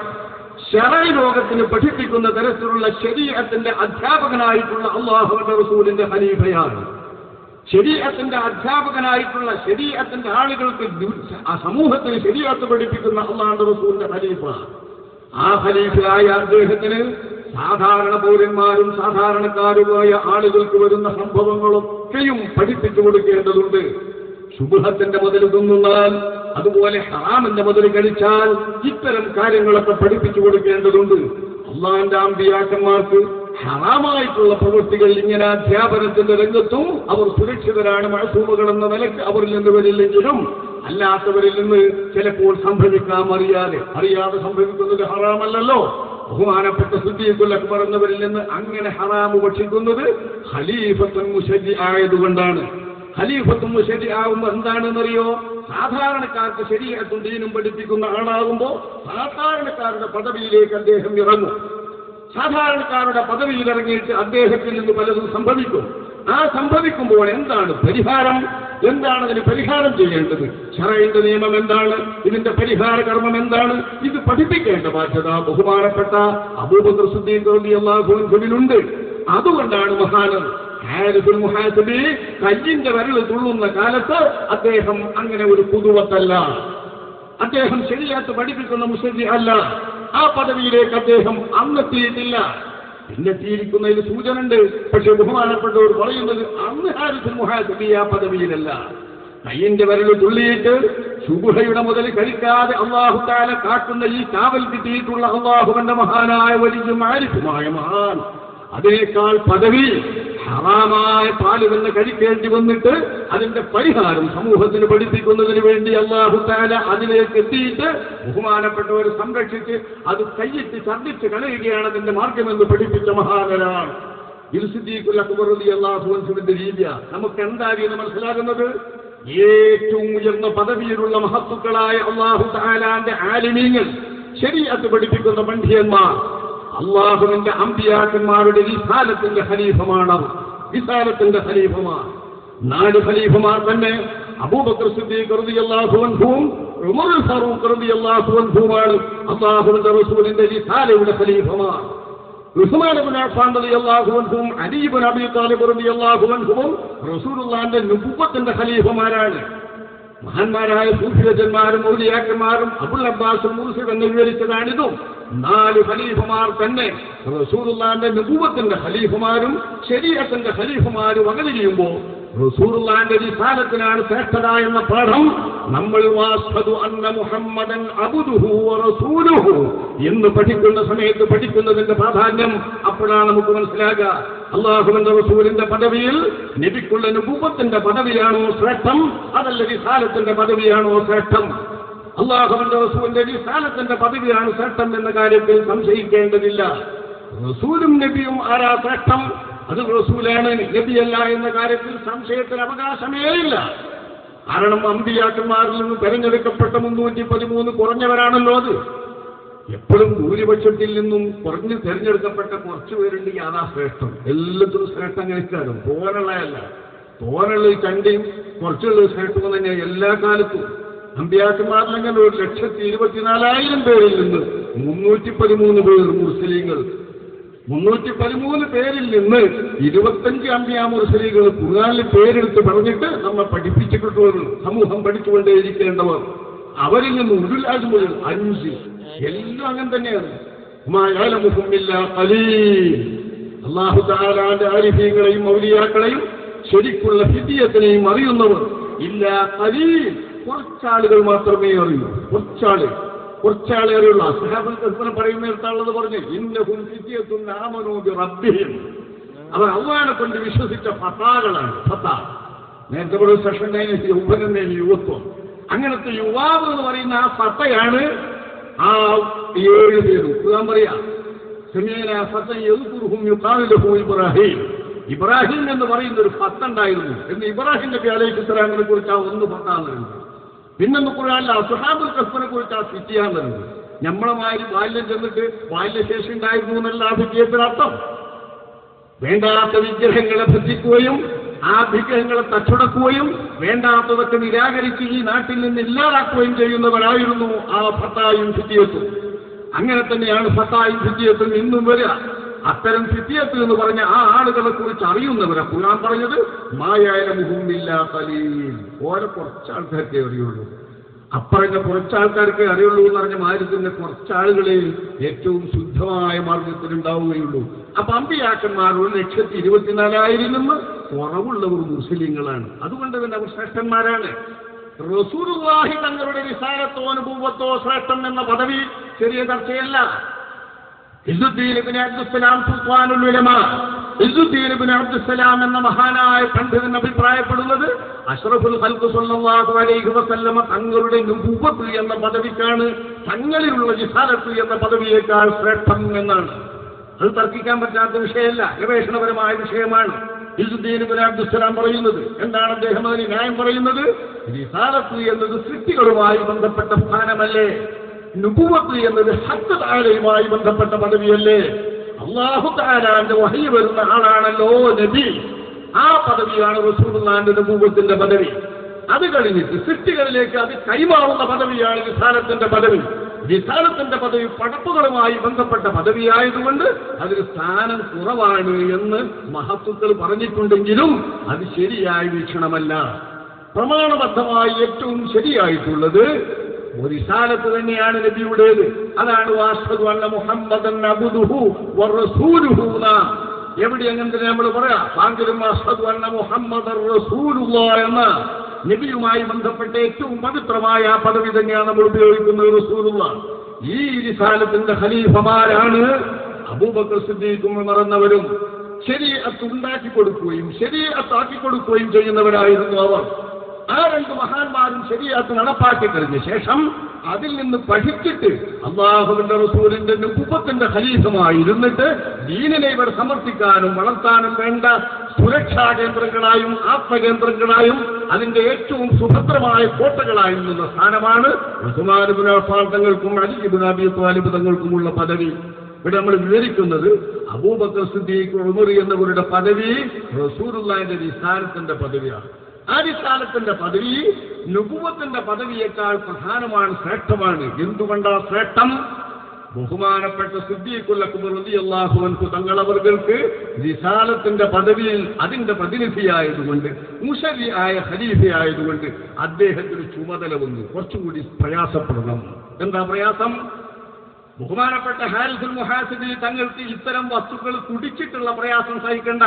[SPEAKER 1] ശറഈ ലോകത്തിന് പഠിപ്പിക്കുന്ന തരത്തിലുള്ള ശരീഅത്തിന്റെ അധ്യാപകനായിട്ടുള്ള അള്ളാഹുവിന്റെ റസൂലിന്റെ ഖലീഫയാണ് ശരീഅത്തിന്റെ അധ്യാപകനായിട്ടുള്ള ശരീഅത്തിന്റെ ആളുകൾക്ക് ദു- ആ സമൂഹത്തിന് ശരീഅത്ത് പഠിപ്പിക്കുന്ന അള്ളാഹുന്റെ റസൂലിന്റെ ഖലീഫ ആ ഖലീഫയായ അദ്ദേഹത്തിന് സാധാരണ പൗരന്മാരും സാധാരണക്കാരുമായ ആളുകൾക്ക് വരുന്ന സംഭവങ്ങളൊക്കെയും പഠിപ്പിച്ചു കൊടുക്കേണ്ടതുണ്ട് ശുഭത്തിന്റെ മുതൽ തിന്നുന്നാൽ അതുപോലെ ഹറാമിന്റെ മുതൽ കഴിച്ചാൽ ഇത്തരം കാര്യങ്ങളൊക്കെ പഠിപ്പിച്ചു കൊടുക്കേണ്ടതുണ്ട് അള്ളാന്റെ ആംബിയാക്കന്മാർക്ക് ഹറാമായിട്ടുള്ള പ്രവൃത്തികൾ ഇങ്ങനെ അധ്യാപനത്തിന്റെ രംഗത്തും അവർ സുരക്ഷിതരാണ് മഴസൂമുകൾ എന്ന നിലക്ക് അവരിൽ നിന്ന് വരില്ലെങ്കിലും അല്ലാത്തവരിൽ നിന്ന് ചിലപ്പോൾ സംഭവിക്കാം അറിയാതെ അറിയാതെ സംഭവിക്കുന്നത് ഹറാമല്ലല്ലോ ബഹുമാനപ്പെട്ട സുദ്ദീഖുൽ അക്ബർ എന്നവരിൽ നിന്ന് അങ്ങനെ ഹറാമ് ഭക്ഷിക്കുന്നത് ഖലീഫത്തുൻ മുശരി ആയതുകൊണ്ടാണ് ഖലീഫത്തും മുശരി ആകുമ്പോൾ എന്താണെന്നറിയോ സാധാരണക്കാർക്ക് ശരീരത്തും ദീനും പഠിപ്പിക്കുന്ന ആളാകുമ്പോൾ സാധാരണക്കാരുടെ പദവിയിലേക്ക് അദ്ദേഹം ഇറങ്ങും സാധാരണക്കാരുടെ പദവിയിൽ ഇറങ്ങിയിട്ട് അദ്ദേഹത്തിൽ നിന്ന് പലതും സംഭവിക്കും
[SPEAKER 2] ആ സംഭവിക്കുമ്പോൾ എന്താണ് പരിഹാരം എന്താണ് അതിന് പരിഹാരം ചെയ്യേണ്ടത് ഷറൈന്റെ നിയമം എന്താണ് ഇതിന്റെ പരിഹാര കർമ്മം എന്താണ് ഇത് പഠിപ്പിക്കേണ്ട ബാധ്യത ബഹുമാനപ്പെട്ട അബൂബക്കർ സുദ്ദീഖ് അള്ളാഹുവിനുണ്ട് അതുകൊണ്ടാണ് മഹാനർ ഹാരിഫുൽ മുഹാസിബി കല്ലിന്റെ വിരൽ തുള്ളുന്ന കാലത്ത് അദ്ദേഹം അങ്ങനെ ഒരു പുതുവത്തല്ല അദ്ദേഹം ശരിയാത്ത് പഠിപ്പിക്കുന്ന മുസ്ലിം അല്ല ആ പദവിയിലേക്ക് അദ്ദേഹം അന്നെത്തിയിട്ടില്ല പിന്നെത്തിയിരിക്കുന്നതിൽ സൂചന ഉണ്ട് പക്ഷെ ബഹുമാനപ്പെട്ടവർ പറയുന്നത് അന്ന് ഹാരിഫുൽ മുഹാസിബി ആ പദവിയിലല്ല കയ്യിന്റെ വിരൽ തുള്ളിയിട്ട് ശുഭയുടെ മുതൽ കഴിക്കാതെ അള്ളാഹുത്താല കാട്ടുന്ന ഈ കാവൽ കിട്ടിയിട്ടുള്ള അള്ളാഹുവിന്റെ മഹാനായ വലിയ ആരിഫുമായ മഹാൻ അതിനേക്കാൾ പദവി ഹറാമായ പാല് തന്നെ കഴിക്കേണ്ടി വന്നിട്ട് അതിന്റെ പരിഹാരം സമൂഹത്തിന് പഠിപ്പിക്കുന്നതിന് വേണ്ടി അള്ളാഹു താല അതിലേക്ക് എത്തിയിട്ട് ബഹുമാനപ്പെട്ടവർ സംരക്ഷിച്ച് അത് കയ്യിട്ട് ഛർദ്ദിച്ച് കളയുകയാണ് അതിന്റെ മാർഗമെന്ന് പഠിപ്പിച്ച മഹാനരാണ് അള്ളാഹുവിന്റെ രീതിയാണ് നമുക്ക് എന്തായിരുന്നു മനസ്സിലാകുന്നത് ഏറ്റവും ഉയർന്ന പദവിയിലുള്ള മഹത്തുക്കളായ അള്ളാഹു താലാന്റെ ആലിമീങ്ങൾ ശരിയത്ത് പഠിപ്പിക്കുന്ന പണ്ഡിയന്മാർ അള്ളാഹുവിന്റെ അമ്പിയാക്കന്മാരുടെ വിശാലത്തിന്റെ ഖലീഫമാണ് വിശാലത്തിന്റെ ഖലീഫമാർ നാല് ഖലീഫമാർ തന്നെ അബൂബക്കർ സിദ്ദീഖ് റളിയല്ലാഹു അൻഹുവും ഉമർ ഫാറൂഖ് റളിയല്ലാഹു അൻഹുമാണ് അള്ളാഹുവിന്റെ റസൂലിന്റെ വിശാലയുടെ ഖലീഫമാർ ഉസ്മാൻ ഇബ്നു അഫ്ഫാൻ റളിയല്ലാഹു അൻഹുവും അലി ഇബ്നു അബീ താലിബ് റളിയല്ലാഹു അൻഹുവും റസൂലുള്ളാഹിന്റെ നുബുവത്തിന്റെ ഖലീഫമാരാണ് മഹാന്മാരായ സൂഫിയജന്മാരും മൗലിയാക്കന്മാരും അബുൽ അബ്ബാസും മൂസഫ് എന്ന് വിവരിച്ചതാണിതും നാല് ഖലീഫമാർ തന്നെ റസൂറുല്ലാന്റെ നുപൂവത്തിന്റെ ഖലീഫമാരും ശരീരത്തിന്റെ ഖലീഫമാരും അകലിരിയുമ്പോൾ റസൂറുല്ലാന്റെ വിശാലത്തിനാണ് ശ്രേഷ്ഠത എന്ന പാഠം നമ്മൾ വാസ്തതു അന്ന മുഹമ്മദൻ അബുദുഹു റസൂലുഹു എന്ന് പഠിക്കുന്ന സമയത്ത് പഠിക്കുന്നതിന്റെ പ്രാധാന്യം അപ്പോഴാണ് നമുക്ക് മനസ്സിലാകുക അള്ളാഹുവിന്റെ റസൂലിന്റെ പദവിയിൽ നബിക്കുള്ള നുപൂവത്തിന്റെ പദവിയാണോ ശ്രേഷ്ഠം അതല്ല വിശാലത്തിന്റെ പദവിയാണോ ശ്രേഷ്ഠം അള്ളാഹുവിന്റെ റസൂലിന്റെ വിശാലത്തിന്റെ പദവിയാണ് ശ്രേഷ്ഠം എന്ന കാര്യത്തിൽ സംശയിക്കേണ്ടതില്ല റസൂലും നബിയും ആരാ ശ്രേഷ്ഠം അത് റസൂലാണ് നബിയല്ല എന്ന കാര്യത്തിൽ സംശയത്തിന് അവകാശമേ ഇല്ല കാരണം അമ്പിയാക്കന്മാരിൽ നിന്ന് തെരഞ്ഞെടുക്കപ്പെട്ട മുന്നൂറ്റി പതിമൂന്ന് കുറഞ്ഞവരാണല്ലോ അത് എപ്പോഴും ഭൂരിപക്ഷത്തിൽ നിന്നും കുറഞ്ഞ് തെരഞ്ഞെടുക്കപ്പെട്ട കുറച്ച് പേരുണ്ട് യാഥാ ശ്രേഷ്ഠം എല്ലാത്തിനും ശ്രേഷ്ഠം കഴിക്കാനും തോനുള്ളതല്ല തോനുള്ള ചണ്ടയും കുറച്ചുള്ള ശ്രേഷ്ഠം തന്നെ എല്ലാ കാലത്തും അമ്പിയാക്കന്മാരിലെങ്കിൽ ഒരു ലക്ഷത്തി ഇരുപത്തിനാലായിരം പേരിൽ നിന്ന് മുന്നൂറ്റി പതിമൂന്ന് പേർ മുസ്ലിങ്ങൾ മുന്നൂറ്റി പതിമൂന്ന് പേരിൽ നിന്ന് ഇരുപത്തഞ്ച് അമ്പിയാ മുസ്ലിങ്ങൾ ഖുർആാനിൽ പേരെടുത്ത് പറഞ്ഞിട്ട് നമ്മെ പഠിപ്പിച്ചിട്ടുള്ളവർ സമൂഹം പഠിച്ചുകൊണ്ടേയിരിക്കേണ്ടവർ അവരിൽ നിന്ന് ഒരു ലാജ് മുതൽ അഞ്ച് എല്ലാം അങ്ങനെ തന്നെയാണ് അള്ളാഹു താലാന്റെ ആരിഫീങ്ങളെയും മൗലിയാക്കളെയും ശരിക്കുള്ള ഹിദിയത്തിനെയും അറിയുന്നവർ ഇല്ല കലീൽ കുറച്ചാളുകൾ മാത്രമേ അറിയൂ കുറച്ചാള് കുറച്ചാളെ അറിയുള്ളൂ അസ്ഹാബുൽ കൽപ്പന പറയുന്നിടത്താളത് പറഞ്ഞു ഇന്നഹും ഹിദിയത്തും നാമനോബി റബ്ബിഹിം അവർ അള്ളാനെ കൊണ്ട് വിശ്വസിച്ച ഫത്താകളാണ് ഫത്ത നേരത്തെ ഒരു സെഷൻ യൗവനം യുവത്വം അങ്ങനത്തെ യുവാവ് എന്ന് പറയുന്ന ആ ഫത്തയാണ് ആ ഏഴ് പേരും ഞാൻ പറയാ സെമീന ഫത്ത യദ്കുറുഹും യുഖാലു ലഹു ഇബ്രാഹിം ഇബ്രാഹിം എന്ന് പറയുന്ന ഒരു ഫത്ത് ഉണ്ടായിരുന്നു എന്ന് ഇബ്രാഹിം നബി അലൈഹി ഇസ്ലാമിനെ കുറിച്ച് ആ ഒന്ന് ഫത്താന്നുണ്ട് പിന്നൊന്ന് ഖുർആനിൽ അസുഹാബുൽ കസ്ബനെ കുറിച്ച് ആ ഫിറ്റിയാന്നുണ്ട് നമ്മളെ മാതിരി ബാല്യം ചെന്നിട്ട് ബാല്യശേഷി ഉണ്ടായിരുന്നു എന്നല്ല ആ ഫിറ്റിയത്തിന് അർത്ഥം വേണ്ടാത്ത വിഗ്രഹങ്ങളെ ഭജിക്കുകയും ആ വിഗ്രഹങ്ങളെ തച്ചുടക്കുകയും വേണ്ടാത്തതൊക്കെ നിരാകരിച്ച് ഈ നാട്ടിൽ നിന്ന് ഇല്ലാതാക്കുകയും ചെയ്യുന്നവരായിരുന്നു ആ ഫത്തായും ഫിറ്റിയത്തും അങ്ങനെ തന്നെയാണ് ഫത്തായും ഫിറ്റിയത്തും ഇന്നും വരിക അത്തരം ഫിത്തിയത്ത് എന്ന് പറഞ്ഞ ആ ആളുകളെ കുറിച്ച് അറിയുന്നവരെ ഖുർആൻ പറഞ്ഞത് മായായ മുഹമ്മില്ല കലീൽ ഓരോ കുറച്ച് ആൾക്കാർക്കേ അറിയുള്ളൂ അപ്പറഞ്ഞ കുറച്ച് ആൾക്കാർക്ക് അറിയുള്ളൂ എന്ന് പറഞ്ഞ മാരുത്തിന്റെ കുറച്ചാളുകളെ ഏറ്റവും ശുദ്ധമായ മാർഗത്തിൽ ഉണ്ടാവുകയുള്ളൂ അപ്പൊ അമ്പിയാക്കന്മാർ ഒരു ലക്ഷത്തി ഇരുപത്തിനാലായിരം നിന്ന് കുറവുള്ളവർ മുസ്ലിങ്ങളാണ് അതുകൊണ്ട് തന്നെ അവർ ശ്രേഷ്ഠന്മാരാണ് റസൂലുള്ളാഹി തങ്ങളുടെ വിസാരത്തോ അനുഭവത്തോ ശ്രേഷ്ഠം എന്ന പദവി ചെറിയ ചർച്ചയല്ല ഇസുദ്ദീൻ ഇബ്നു അബ്ദുസ്സലാം സുൽത്താനുൽ ഉലമ ഇസുദ്ദീൻ ഇബ്നു അബ്ദുസ്സലാം എന്ന മഹാനായ പണ്ഡിതൻ അഭിപ്രായപ്പെടുന്നത് അഷ്റഫുൽ ഖൽഖ് സല്ലല്ലാഹു അലൈഹി വസല്ലമ തങ്ങളുടെ നുബുവത്ത് എന്ന പദവിക്കാണ് തങ്ങളിലുള്ള വിസാലത്ത് എന്ന പദവിയേക്കാൾ ശ്രേഷ്ഠം എന്നാണ് അത് തർക്കിക്കാൻ പറ്റാത്ത വിഷയമല്ല ഗവേഷണപരമായ വിഷയമാണ് ഇസുദ്ദീൻ ഇബ്നു അബ്ദുസ്സലാം പറയുന്നത് എന്താണ് അദ്ദേഹം അതിന് ന്യായം പറയുന്നത് റിസാലത്ത് എന്നത് സൃഷ്ടികളുമായി ബന്ധപ്പെട്ട സ്ഥാനമല്ലേ നുപുവത്ത് എന്നത് ഹക്ക് താരയുമായി ബന്ധപ്പെട്ട പദവിയല്ലേ അള്ളാഹു താരാന്റെ വഹി വരുന്ന ആളാണല്ലോ നബി ആ പദവിയാണ് റസൂലുള്ളാന്റെ നബൂവത്തിന്റെ പദവി അത് കഴിഞ്ഞിട്ട് സൃഷ്ടികളിലേക്ക് അത് കൈമാറുന്ന പദവിയാണ് വിസാലത്തിന്റെ പദവി വിസാലത്തിന്റെ പദവി പടപ്പുകളുമായി ബന്ധപ്പെട്ട പദവിയായതുകൊണ്ട് അതിന് സ്ഥാനം കുറവാണ് എന്ന് മഹത്വക്കൾ പറഞ്ഞിട്ടുണ്ടെങ്കിലും അത് ശരിയായ വീക്ഷണമല്ല പ്രമാണബദ്ധമായി ഏറ്റവും ശരിയായിട്ടുള്ളത് ഒരു ഇസാലത്ത് തന്നെയാണ് നബിയുടേത് അതാണ് വാസ്തു അല്ല മുഹമ്മദൻ അബുദുഹു വറസൂലുഹു എന്നാ. എവിടെ അങ്ങനെ നമ്മൾ പറയാം താങ്കളും അസ്ഹദു അന്ന മുഹമ്മദ് റസൂലുള്ള എന്ന നബിയുമായി ബന്ധപ്പെട്ട ഏറ്റവും പവിത്രമായ ആ പദവി തന്നെയാണ് നമ്മൾ ഉപയോഗിക്കുന്നത് റസൂലുള്ള ഈ റിസാലത്തിന്റെ ഖലീഫമാരാണ് അബൂബക്കർ സിദ്ദീഖും മറന്നവരും ശരീഅത്ത് ഉണ്ടാക്കി കൊടുക്കുകയും ശരീഅത്താക്കി കൊടുക്കുകയും ചെയ്യുന്നവരായിരുന്നു അവർ ആ രണ്ട് മഹാന്മാരും ശരിയാത്ത് നടപ്പാക്കി കഴിഞ്ഞ ശേഷം അതിൽ നിന്ന് പഠിച്ചിട്ട് അള്ളാഹുവിന്റെ റസൂലിന്റെ നുപത്തിന്റെ ഖലീഫമായി ഇരുന്നിട്ട് ദീനിനെ ഇവിടെ സമർപ്പിക്കാനും വളർത്താനും വേണ്ട സുരക്ഷാ കേന്ദ്രങ്ങളായും ആത്മകേന്ദ്രങ്ങളായും അതിന്റെ ഏറ്റവും സുഭദ്രമായ കോട്ടകളായും നിന്ന സ്ഥാനമാണ് ഉസ്മാനുബിൻ അഫ്ഫാൻ തങ്ങൾക്കും അലിബിൻ അബി താലിബ് തങ്ങൾക്കുമുള്ള പദവി ഇവിടെ നമ്മൾ വിവരിക്കുന്നത് അബൂബക്കർ സിദ്ദീഖ് ഉമർ എന്നവരുടെ പദവി റസൂറുള്ളാന്റെ വിസ്ഥാനത്തിന്റെ പദവിയാണ് ആ വിസ്ഥാനത്തിന്റെ പദവി നുപുവത്തിന്റെ പദവിയേക്കാൾ പ്രധാനമാണ് ശ്രേഷ്ഠമാണ് എന്തുകൊണ്ടാ ശ്രേഷ്ഠം ബഹുമാനപ്പെട്ട സിദ്ദീഖുല്ലാഹുവൻകു തങ്ങളവർക്ക് വിശാലത്തിന്റെ പദവിയിൽ അതിന്റെ പ്രതിനിധിയായതുകൊണ്ട് മുഷരിയായ ഖലീഫയായതുകൊണ്ട് അദ്ദേഹത്തിന് ചുമതല വന്നു കുറച്ചുകൂടി പ്രയാസപ്പെടണം എന്താ പ്രയാസം ബഹുമാനപ്പെട്ട ഹാരിസുൽ മുഹാസിബി തങ്ങൾക്ക് ഇത്തരം വസ്തുക്കൾ കുടിച്ചിട്ടുള്ള പ്രയാസം സഹിക്കണ്ട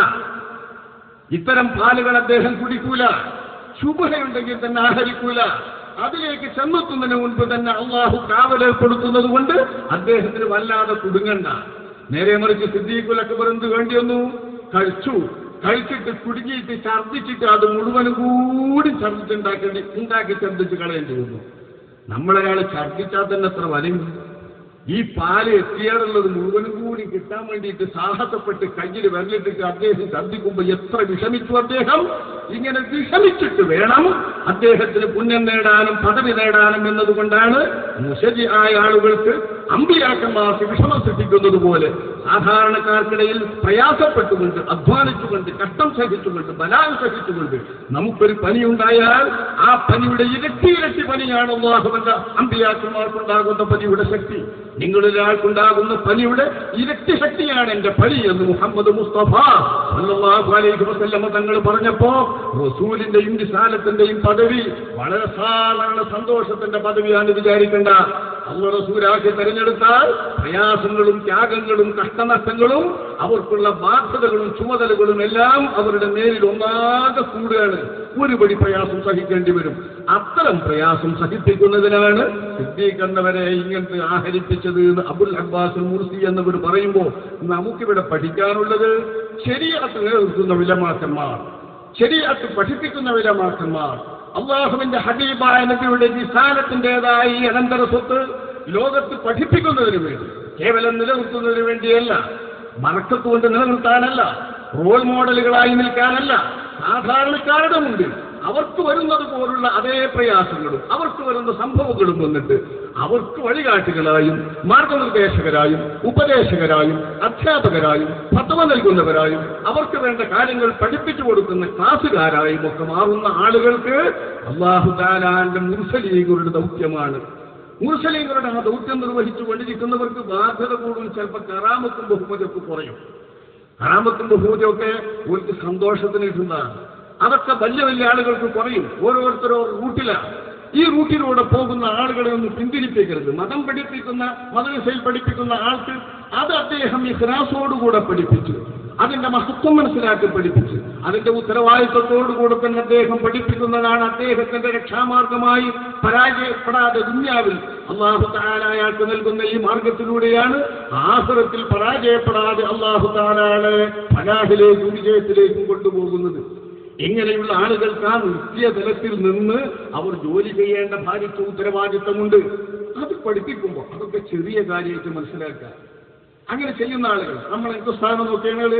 [SPEAKER 2] ഇത്തരം പാലുകൾ അദ്ദേഹം കുടിക്കൂല ശുഭയുണ്ടെങ്കിൽ തന്നെ ആഹരിക്കൂല അതിലേക്ക് ചെന്നെത്തുന്നതിന് മുൻപ് തന്നെ അള്ളാഹു കാവലേർപ്പെടുത്തുന്നത് കൊണ്ട് അദ്ദേഹത്തിന് വല്ലാതെ കുടുങ്ങണ്ട നേരെ മറിച്ച് സിദ്ദീഖുൽ അക്ബർ എന്ത് വേണ്ടി വന്നു കഴിച്ചു കഴിച്ചിട്ട് കുടുങ്ങിയിട്ട് ഛർദ്ദിച്ചിട്ട് അത് മുഴുവനും കൂടി ഛർദ്ദിച്ചുണ്ടാക്കേണ്ടി ഉണ്ടാക്കി ഛർദ്ദിച്ച് കളയേണ്ടി വന്നു നമ്മളൊരാൾ ഛർദ്ദിച്ചാൽ തന്നെ എത്ര വലയും ഈ പാല് എത്തിയാറുള്ളത് മുഴുവനും കൂടി കിട്ടാൻ വേണ്ടിയിട്ട് സാഹസപ്പെട്ട് കയ്യിൽ വിരലിട്ടിട്ട് അദ്ദേഹം ഛർദ്ദിക്കുമ്പോൾ എത്ര വിഷമിച്ചു അദ്ദേഹം ഇങ്ങനെ വിഷമിച്ചിട്ട് വേണം അദ്ദേഹത്തിന് പുണ്യം നേടാനും പദവി നേടാനും എന്നതുകൊണ്ടാണ് മുഷജി ആയ ആളുകൾക്ക് അമ്പിയാക്കന്മാർക്ക് വിഷമം സൃഷ്ടിക്കുന്നത് പോലെ സാധാരണക്കാർക്കിടയിൽ പ്രയാസപ്പെട്ടുകൊണ്ട് അധ്വാനിച്ചുകൊണ്ട് കഷ്ടം സഹിച്ചുകൊണ്ട് ബലാൽ സഹിച്ചുകൊണ്ട് നമുക്കൊരു പനിയുണ്ടായാൽ ആ പനിയുടെ ഇരട്ടി ഇരട്ടി പനിയാണ് അള്ളാഹുവിന്റെ അമ്പിയാക്കന്മാർക്കുണ്ടാകുന്ന പനിയുടെ ശക്തി നിങ്ങളൊരാൾക്കുണ്ടാകുന്ന പനിയുടെ ഇരട്ടി ശക്തിയാണ് എന്റെ പനി എന്ന് മുഹമ്മദ് മുസ്തഫ സല്ലല്ലാഹു അലൈഹി വസല്ലമ തങ്ങൾ പറഞ്ഞപ്പോ റസൂലിന്റെയും വിശാലത്തിന്റെയും പദവി വളരെ സാധാരണ സന്തോഷത്തിന്റെ പദവിയാണ് വിചാരിക്കേണ്ട അള്ള റസൂലാക്കി തെരഞ്ഞെടുത്താൽ പ്രയാസങ്ങളും ത്യാഗങ്ങളും കഷ്ടനഷ്ടങ്ങളും അവർക്കുള്ള ബാധ്യതകളും ചുമതലകളും എല്ലാം അവരുടെ മേലിൽ ഒന്നാകെ കൂടുകയാണ് ഒരുപടി പ്രയാസം സഹിക്കേണ്ടി വരും അത്തരം പ്രയാസം സഹിപ്പിക്കുന്നതിനാണ് സിദ്ദീഖ് എന്നവരെ ഇങ്ങനത്തെ ആഹരിപ്പിച്ചത് എന്ന് അബുൽ അബ്ബാസ് മുർസി എന്നിവർ പറയുമ്പോൾ നമുക്കിവിടെ പഠിക്കാനുള്ളത് ശരിയാത്ത് നിലനിർത്തുന്ന വിലമാക്കന്മാർ ശരിയാത്ത് പഠിപ്പിക്കുന്ന വിലമാക്കന്മാർ അള്ളാഹുവിന്റെ ഹബീബായ നബിയുടെ വിശാലത്തിൻ്റെതായ ഈ അനന്തര സ്വത്ത് ലോകത്ത് പഠിപ്പിക്കുന്നതിന് വേണ്ടി കേവലം നിലനിർത്തുന്നതിന് വേണ്ടിയല്ല മറക്കത്ത് കൊണ്ട് നിലനിർത്താനല്ല റോൾ മോഡലുകളായി നിൽക്കാനല്ല സാധാരണക്കാരുടെ മുമ്പിൽ അവർക്ക് വരുന്നത് പോലുള്ള അതേ പ്രയാസങ്ങളും അവർക്ക് വരുന്ന സംഭവങ്ങളും വന്നിട്ട് അവർക്ക് വഴികാട്ടികളായും മാർഗനിർദ്ദേശകരായും ഉപദേശകരായും അധ്യാപകരായും പത്തവ നൽകുന്നവരായും അവർക്ക് വേണ്ട കാര്യങ്ങൾ പഠിപ്പിച്ചു കൊടുക്കുന്ന ക്ലാസ്സുകാരായും ഒക്കെ മാറുന്ന ആളുകൾക്ക് അള്ളാഹു താലാന്റെ മുർസലീകളുടെ ദൗത്യമാണ് മുർസലീങ്ങളുടെ ആ ദൗത്യം നിർവഹിച്ചു കൊണ്ടിരിക്കുന്നവർക്ക് ബാധ്യത കൂടും ചിലപ്പോൾ കറാമത്തും ബഹുമതിയൊക്കെ കുറയും കറാമത്തും ബഹുമതിയൊക്കെ ഒരു സന്തോഷത്തിന് കിട്ടുന്നതാണ് അതൊക്കെ വലിയ വലിയ ആളുകൾക്ക് കുറയും ഓരോരുത്തരോ റൂട്ടിലാണ് ഈ റൂട്ടിലൂടെ പോകുന്ന ആളുകളെ ഒന്ന് പിന്തിരിപ്പിക്കരുത് മതം പഠിപ്പിക്കുന്ന മതവിസയിൽ പഠിപ്പിക്കുന്ന ആൾക്ക് അത് അദ്ദേഹം ഈ ഹിറാസോടുകൂടെ പഠിപ്പിച്ചു അതിന്റെ മഹത്വം മനസ്സിലാക്കി പഠിപ്പിച്ചു അതിന്റെ ഉത്തരവാദിത്വത്തോടുകൂടെ തന്നെ അദ്ദേഹം പഠിപ്പിക്കുന്നതാണ് അദ്ദേഹത്തിന്റെ രക്ഷാമാർഗമായി പരാജയപ്പെടാതെ ദുന്യാവിൽ അള്ളാഹു താല അയാൾക്ക് നൽകുന്ന ഈ മാർഗത്തിലൂടെയാണ് ആഹ്റത്തിൽ പരാജയപ്പെടാതെ അള്ളാഹു താലാളെ ഫലാഹിലേക്കും വിജയത്തിലേക്കും കൊണ്ടുപോകുന്നത് ഇങ്ങനെയുള്ള ആളുകൾക്ക് ആ നിത്യ തലത്തിൽ നിന്ന് അവർ ജോലി ചെയ്യേണ്ട ഭാരിച്ച ഉത്തരവാദിത്തമുണ്ട് അത് പഠിപ്പിക്കുമ്പോൾ അതൊക്കെ ചെറിയ കാര്യമായിട്ട് മനസ്സിലാക്കുക അങ്ങനെ ചെയ്യുന്ന ആളുകൾ നമ്മൾ എന്ത് സ്ഥാനം നോക്കിയാൽ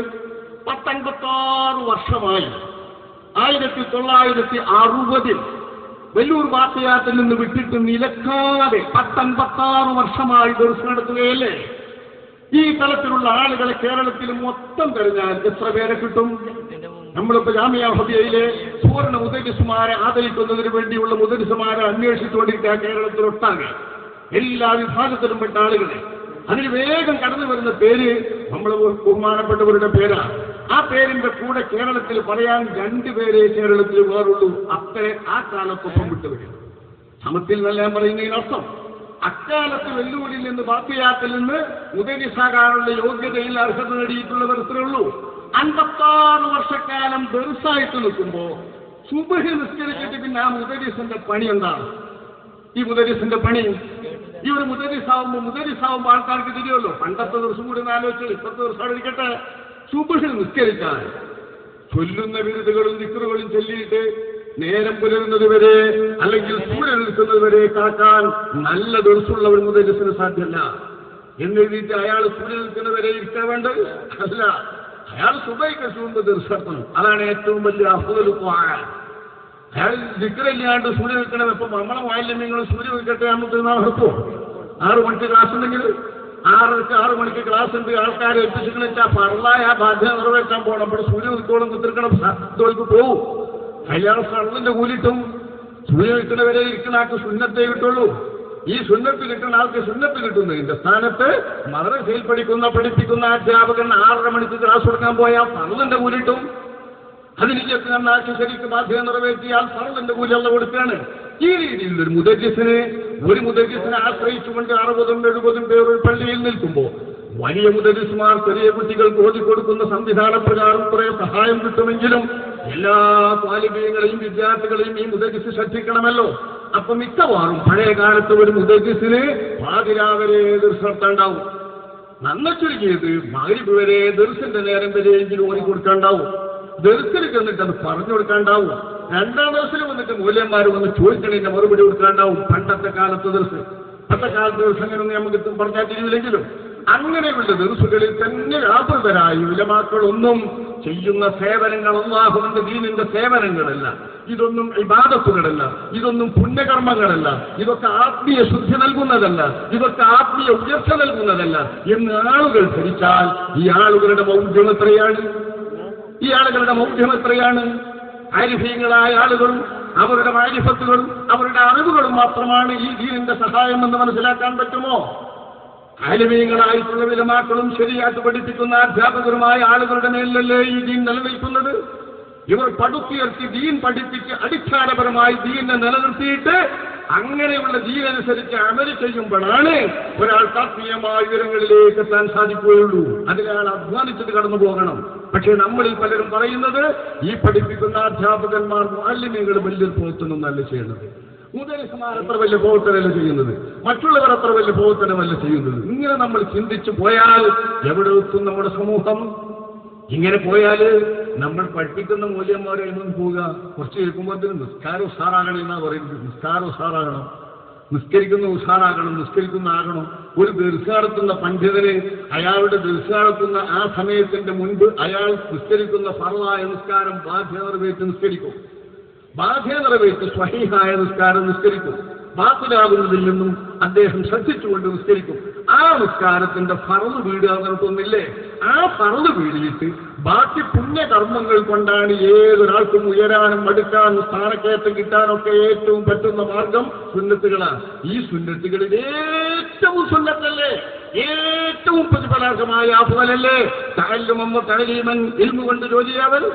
[SPEAKER 2] പത്തൻപത്താറ് വർഷമായി ആയിരത്തി തൊള്ളായിരത്തി അറുപതിൽ വെല്ലൂർ വാർത്തയാത്തിൽ നിന്ന് വിട്ടിട്ട് നിലക്കാതെ പത്തൻപത്താറ് വർഷമായി ദർശനം നടത്തുകയല്ലേ ഈ തലത്തിലുള്ള ആളുകളെ കേരളത്തിൽ മൊത്തം തെരഞ്ഞാൽ എത്ര പേരെ കിട്ടും നമ്മളിപ്പോ ജാമിയ ഹബിയയിലെ സുവർണ മുദരിസുമാരെ ആദരിക്കുന്നതിന് വേണ്ടിയുള്ള മുദരിസുമാരെ അന്വേഷിച്ചുകൊണ്ടിരിക്കുക കേരളത്തിലൊട്ടാകെ എല്ലാ വിഭാഗത്തിലും പെട്ട ആളുകളെ അതിന് വേഗം കടന്നു വരുന്ന പേര് നമ്മൾ ബഹുമാനപ്പെട്ടവരുടെ പേരാണ് ആ പേരിന്റെ കൂടെ കേരളത്തിൽ പറയാൻ രണ്ടുപേരെ കേരളത്തിൽ വേറുള്ളൂ അത്ര ആ കാലത്തൊപ്പം വിട്ടുവരും സമത്തിൽ നല്ല ഞാൻ പറയുന്നതിനർത്ഥം അക്കാലത്ത് വെല്ലുവിളിയിൽ നിന്ന് ബാക്കിയാത്തിൽ നിന്ന് ഉദയനിസാകാനുള്ള യോഗ്യതയിൽ അർഹത നേടിയിട്ടുള്ളവർ ഇത്രേ ഉള്ളൂ അൻപത്താറ് വർഷക്കാലം ദർസായിട്ട് നിൽക്കുമ്പോ സുബഹി നിസ്കരിച്ചിട്ട് പിന്നെ ആ മുദരീസിന്റെ പണി എന്താണ് ഈ മുദരീസിന്റെ പണി ഈ ഒരു മുദരീസാവുമ്പോ മുദരീസാവുമ്പോ ആൾക്കാർക്ക് തിരിയുമല്ലോ പണ്ടത്തെ ദിവസം കൂടി ഒന്ന് ആലോചിച്ചു ഇപ്പത്തെ ദിവസം അവിടെ ഇരിക്കട്ടെ സുബഹി നിസ്കരിക്കാൻ ചൊല്ലുന്ന വിരുദുകളും ദിക്കറുകളും ചൊല്ലിയിട്ട് നേരം പുലരുന്നത് വരെ അല്ലെങ്കിൽ സൂര്യൻ നിൽക്കുന്നത് വരെ കാക്കാൻ നല്ല ദിവസമുള്ള ഒരു മുതലിസിന് സാധ്യമല്ല എന്നെഴുതിയിട്ട് അയാൾ സൂര്യൻ നിൽക്കുന്നവരെ ഇരിക്കാൻ വേണ്ടത് അല്ല അയാൾ സുബൈക്ക് മുമ്പ് ദിവസം അതാണ് ഏറ്റവും വലിയ അഹുലുപ്പാകാൻ അയാൾ ദിക്കറില്ലാണ്ട് സൂര്യൻ നിൽക്കണം ഇപ്പൊ നമ്മളെ വാല്യമ്യങ്ങൾ സൂര്യൻ നിൽക്കട്ടെ നമുക്ക് നടക്കുമോ ആറ് മണിക്ക് ക്ലാസ് ഉണ്ടെങ്കിൽ ആറരക്ക് ആറ് മണിക്ക് ക്ലാസ് ഉണ്ട് ആൾക്കാരെ ഏൽപ്പിച്ചിട്ട് വെച്ചാൽ പറളായ ആ ബാധ്യത നിറവേറ്റാൻ പോകണം അപ്പോൾ സൂര്യൻ നിൽക്കോളം കുത്തിരിക്കണം ഇതുവർക്ക് പോവും കല്യാണ സ്ഥലത്തിന്റെ കൂലിട്ടും സൂര്യൻ നിൽക്കുന്നവരെ ഇരിക്കുന്ന ആൾക്ക് സുന്നത്തേ കിട്ടുള്ളൂ ഈ സുന്നത്ത് കിട്ടുന്ന ആൾക്ക് സുന്നത്ത് കിട്ടുന്നതിന്റെ സ്ഥാനത്ത് മദ്രസയിൽ പഠിക്കുന്ന പഠിപ്പിക്കുന്ന അധ്യാപകൻ ആറര മണിക്ക് ക്ലാസ് കൊടുക്കാൻ പോയാൽ പറളിന്റെ കൂലിട്ടും അതിലേക്ക് നന്നാക്കി ശരിക്ക് ബാധ്യത നിറവേറ്റിയാൽ ഫറലിന്റെ കൂലിയുള്ള കൊടുക്കുകയാണ് ഈ രീതിയിൽ ഒരു മുദജ്ജിസിനെ ഒരു മുദജ്ജിസിനെ ആശ്രയിച്ചുകൊണ്ട് അറുപതും എഴുപതും പേർ ഒരു പള്ളിയിൽ നിൽക്കുമ്പോൾ വലിയ മുദരിസ്മാർ ചെറിയ കുട്ടികൾക്ക് ഓതിക്കൊടുക്കുന്ന സംവിധാന പ്രകാരം കുറെ സഹായം കിട്ടുമെങ്കിലും എല്ലാ താലിബീങ്ങളെയും വിദ്യാർത്ഥികളെയും ഈ മുദരിസ് ശ്രദ്ധിക്കണമല്ലോ അപ്പൊ മിക്കവാറും പഴയ കാലത്ത് ഒരു മുദരിസിന് പാതിരാവരെ എതിർത്തണ്ടാവും നന്ന ചുരുക്കിയത് മകരിപ്പ് വരെ ദർശന്റെ നേരം വരെയെങ്കിലും ഓടി കൊടുക്കാണ്ടാവും ദർശന ചെന്നിട്ട് അത് പറഞ്ഞു കൊടുക്കാണ്ടാവും രണ്ടാം ദിവസം വന്നിട്ട് മൂല്യന്മാർ വന്ന് ചോദിക്കണതിന്റെ മറുപടി കൊടുക്കാണ്ടാവും പണ്ടത്തെ കാലത്ത് ദർശനം പണ്ടത്തെ കാലത്ത് ദർശനൊന്നും നമുക്ക് പറഞ്ഞാൽ തിരിവില്ലെങ്കിലും അങ്ങനെയുള്ള ദർസുകളിൽ തന്നെ വ്യാപൃതരായ വിലമാക്കളൊന്നും ചെയ്യുന്ന സേവനങ്ങൾ അള്ളാഹുവിന്റെ ദീനിന്റെ സേവനങ്ങളല്ല ഇതൊന്നും ഇബാദത്തുകളല്ല ഇതൊന്നും പുണ്യകർമ്മങ്ങളല്ല ഇതൊക്കെ ആത്മീയ ശുദ്ധി നൽകുന്നതല്ല ഇതൊക്കെ ആത്മീയ ഉയർച്ച നൽകുന്നതല്ല എന്ന് ആളുകൾ ധരിച്ചാൽ ഈ ആളുകളുടെ മൗഢ്യം എത്രയാണ് ഈ ആളുകളുടെ മൗഢ്യം എത്രയാണ് ആരിഫീങ്ങളായ ആളുകളും അവരുടെ മാരിഫത്തുകളും അവരുടെ അറിവുകളും മാത്രമാണ് ഈ ദീനിന്റെ സഹായം എന്ന് മനസ്സിലാക്കാൻ പറ്റുമോ ആലിമീങ്ങളായിട്ടുള്ള വിലമാക്കളും ശരിയായിട്ട് പഠിപ്പിക്കുന്ന അധ്യാപകരുമായ ആളുകളുടെ മേലല്ലേ ഈ ദീൻ നിലനിൽക്കുന്നത് ഇവർ പടുത്തുയർത്തി ദീൻ പഠിപ്പിച്ച് അടിസ്ഥാനപരമായി ദീനെ നിലനിർത്തിയിട്ട് അങ്ങനെയുള്ള ദീനനുസരിച്ച് അമല് ചെയ്യുമ്പോഴാണ് ഒരാൾക്ക് ആത്മീയമായ വിവരങ്ങളിലേക്ക് എത്താൻ സാധിക്കുകയുള്ളൂ അതിനയാൾ അധ്വാനിച്ചിട്ട് കടന്നു പോകണം പക്ഷേ നമ്മളിൽ പലരും പറയുന്നത് ഈ പഠിപ്പിക്കുന്ന അധ്യാപകന്മാർ മാലിന്യങ്ങൾ വലിയ പ്രവർത്തനമൊന്നല്ല ചെയ്യുന്നത് മുതലിസമാർ അത്ര വലിയ പ്രവർത്തനമല്ല ചെയ്യുന്നത് മറ്റുള്ളവർ അത്ര വലിയ പ്രവർത്തനമല്ല ചെയ്യുന്നത് ഇങ്ങനെ നമ്മൾ ചിന്തിച്ചു പോയാൽ എവിടെ എത്തും നമ്മുടെ സമൂഹം ഇങ്ങനെ പോയാൽ നമ്മൾ പഠിപ്പിക്കുന്ന മൂല്യന്മാരെ എന്നും പോവുക കുറച്ച് കേൾക്കുമ്പോഴത്തേനും നിസ്കാരം ഉഷാറാകണം എന്നാ പറയുന്നത് നിസ്കാരം ഉഷാറാകണം നിസ്കരിക്കുന്ന ഉഷാറാകണം നിസ്കരിക്കുന്ന ആകണം ഒരു ദീർഘാടത്തുന്ന പണ്ഡിതന് അയാളുടെ ദീർഘാടത്തുന്ന ആ സമയത്തിന്റെ മുൻപ് അയാൾ നിസ്കരിക്കുന്ന ഫറവായ നിസ്കാരം ബാധ്യത നിറവേറ്റ് നിസ്കരിക്കും ബാധ്യത നിറവേറ്റ് സ്വഹീഹായ നിസ്കാരം നിസ്കരിക്കും ബാത്തിലാകുന്നതിൽ നിന്നും അദ്ദേഹം ശ്രദ്ധിച്ചുകൊണ്ട് നിസ്കരിക്കും ആ നിസ്കാരത്തിന്റെ ഫറവ് വീടുക എന്നിട്ടൊന്നില്ലേ ആ ഫറവ് വീടിയിട്ട് ബാക്കി പുണ്യകർമ്മങ്ങൾ കൊണ്ടാണ് ഏതൊരാൾക്കും ഉയരാനും അടുക്കാനും സ്ഥാനക്കയറ്റം കിട്ടാനൊക്കെ ഏറ്റവും പറ്റുന്ന മാർഗം സുന്നത്തുകളാണ് ഈ സുന്നത്തുകളിൽ ഏറ്റവും സുന്നത്തല്ലേ ഏറ്റവും പ്രതിഫലാർഹമായ അഫലല്ലേ താല്ലുമമ്മ തഴലീമൻ ഇൽമു കൊണ്ട് ജോലിയാവൽ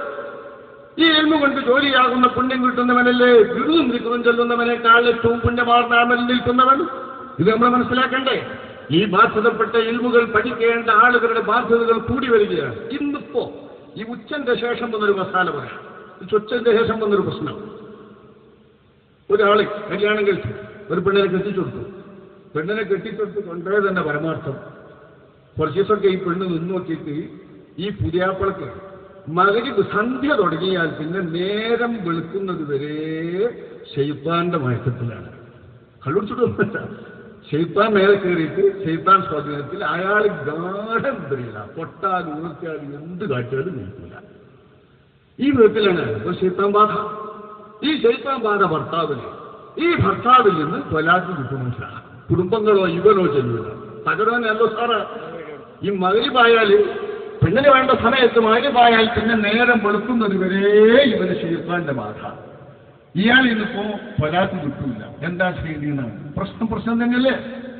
[SPEAKER 2] ഈ എൽമ കൊണ്ട് ജോലിയാകുന്ന പുണ്യം കിട്ടുന്നവനല്ലേ ഗുരുവും ദിക്കുറും ചെല്ലുന്നവനേക്കാൾ ഏറ്റവും പുണ്യമാർന്ന അമൽ നിൽക്കുന്നവൻ ഇത് നമ്മൾ മനസ്സിലാക്കണ്ടേ ഈ ബാധ്യതപ്പെട്ട ഇൽമുകൾ പഠിക്കേണ്ട ആളുകളുടെ ബാധ്യതകൾ കൂടി വരികയാണ് ഇന്നിപ്പോ ഈ ഉച്ചന്റെ ശേഷം വന്നൊരു മസാല പറയാം ഈ ഉച്ചന്റെ ശേഷം വന്നൊരു പ്രശ്നം ഒരാള് കല്യാണം കഴിച്ചു ഒരു പെണ്ണിനെ കെട്ടിച്ചു കൊടുത്തു പെണ്ണിനെ കെട്ടിച്ചെടുത്ത് കൊണ്ടേ തന്നെ പരമാർത്ഥം കുറച്ച് ദിവസമൊക്കെ ഈ പെണ്ണ് നിന്ന് നോക്കിയിട്ട് ഈ പുതിയാപ്പിളക്ക് മകരിബ് സന്ധ്യ തുടങ്ങിയാൽ പിന്നെ നേരം വെളുക്കുന്നത് വരെ ഷെയ്ത്താന്റെ മയക്കത്തിലാണ് കള്ളുടിച്ചിട്ടൊന്നുമില്ല ഷെയ്ത്താൻ മേലെ കയറിയിട്ട് ഷെയ്ത്താൻ സ്വാധീനത്തിൽ അയാൾ ഗാഠനിദ്രയില്ല പൊട്ടാൽ ഉണർത്തിയാൽ എന്ത് കാട്ടിയാലും നിൽക്കില്ല ഈ വിധത്തിലാണ് ഒരു ഷെയ്ത്താൻ ബാധ ഈ ഷെയ്ത്താൻ ബാധ ഭർത്താവിന് ഈ ഭർത്താവിൽ നിന്ന് തൊലാക്ക് കിട്ടുന്നില്ല കുടുംബങ്ങളോ ഇവനോ ചെല്ലില്ല തകരാനല്ലോ സാറ് ഈ മകരിബായാൽ പെണ്ണിന് വേണ്ട സമയത്ത് മാര്യമായാൽ പിന്നെ നേരം വെളുക്കുന്നത് വരെ ഇവന് ഷെയ്ത്താന്റെ ബാധ ഇയാൾ ഇന്നിപ്പോ പരാതി കിട്ടൂല എന്താ ചെയ്തിന്നാണ് പ്രശ്നം പ്രശ്നം തന്നെയല്ലേ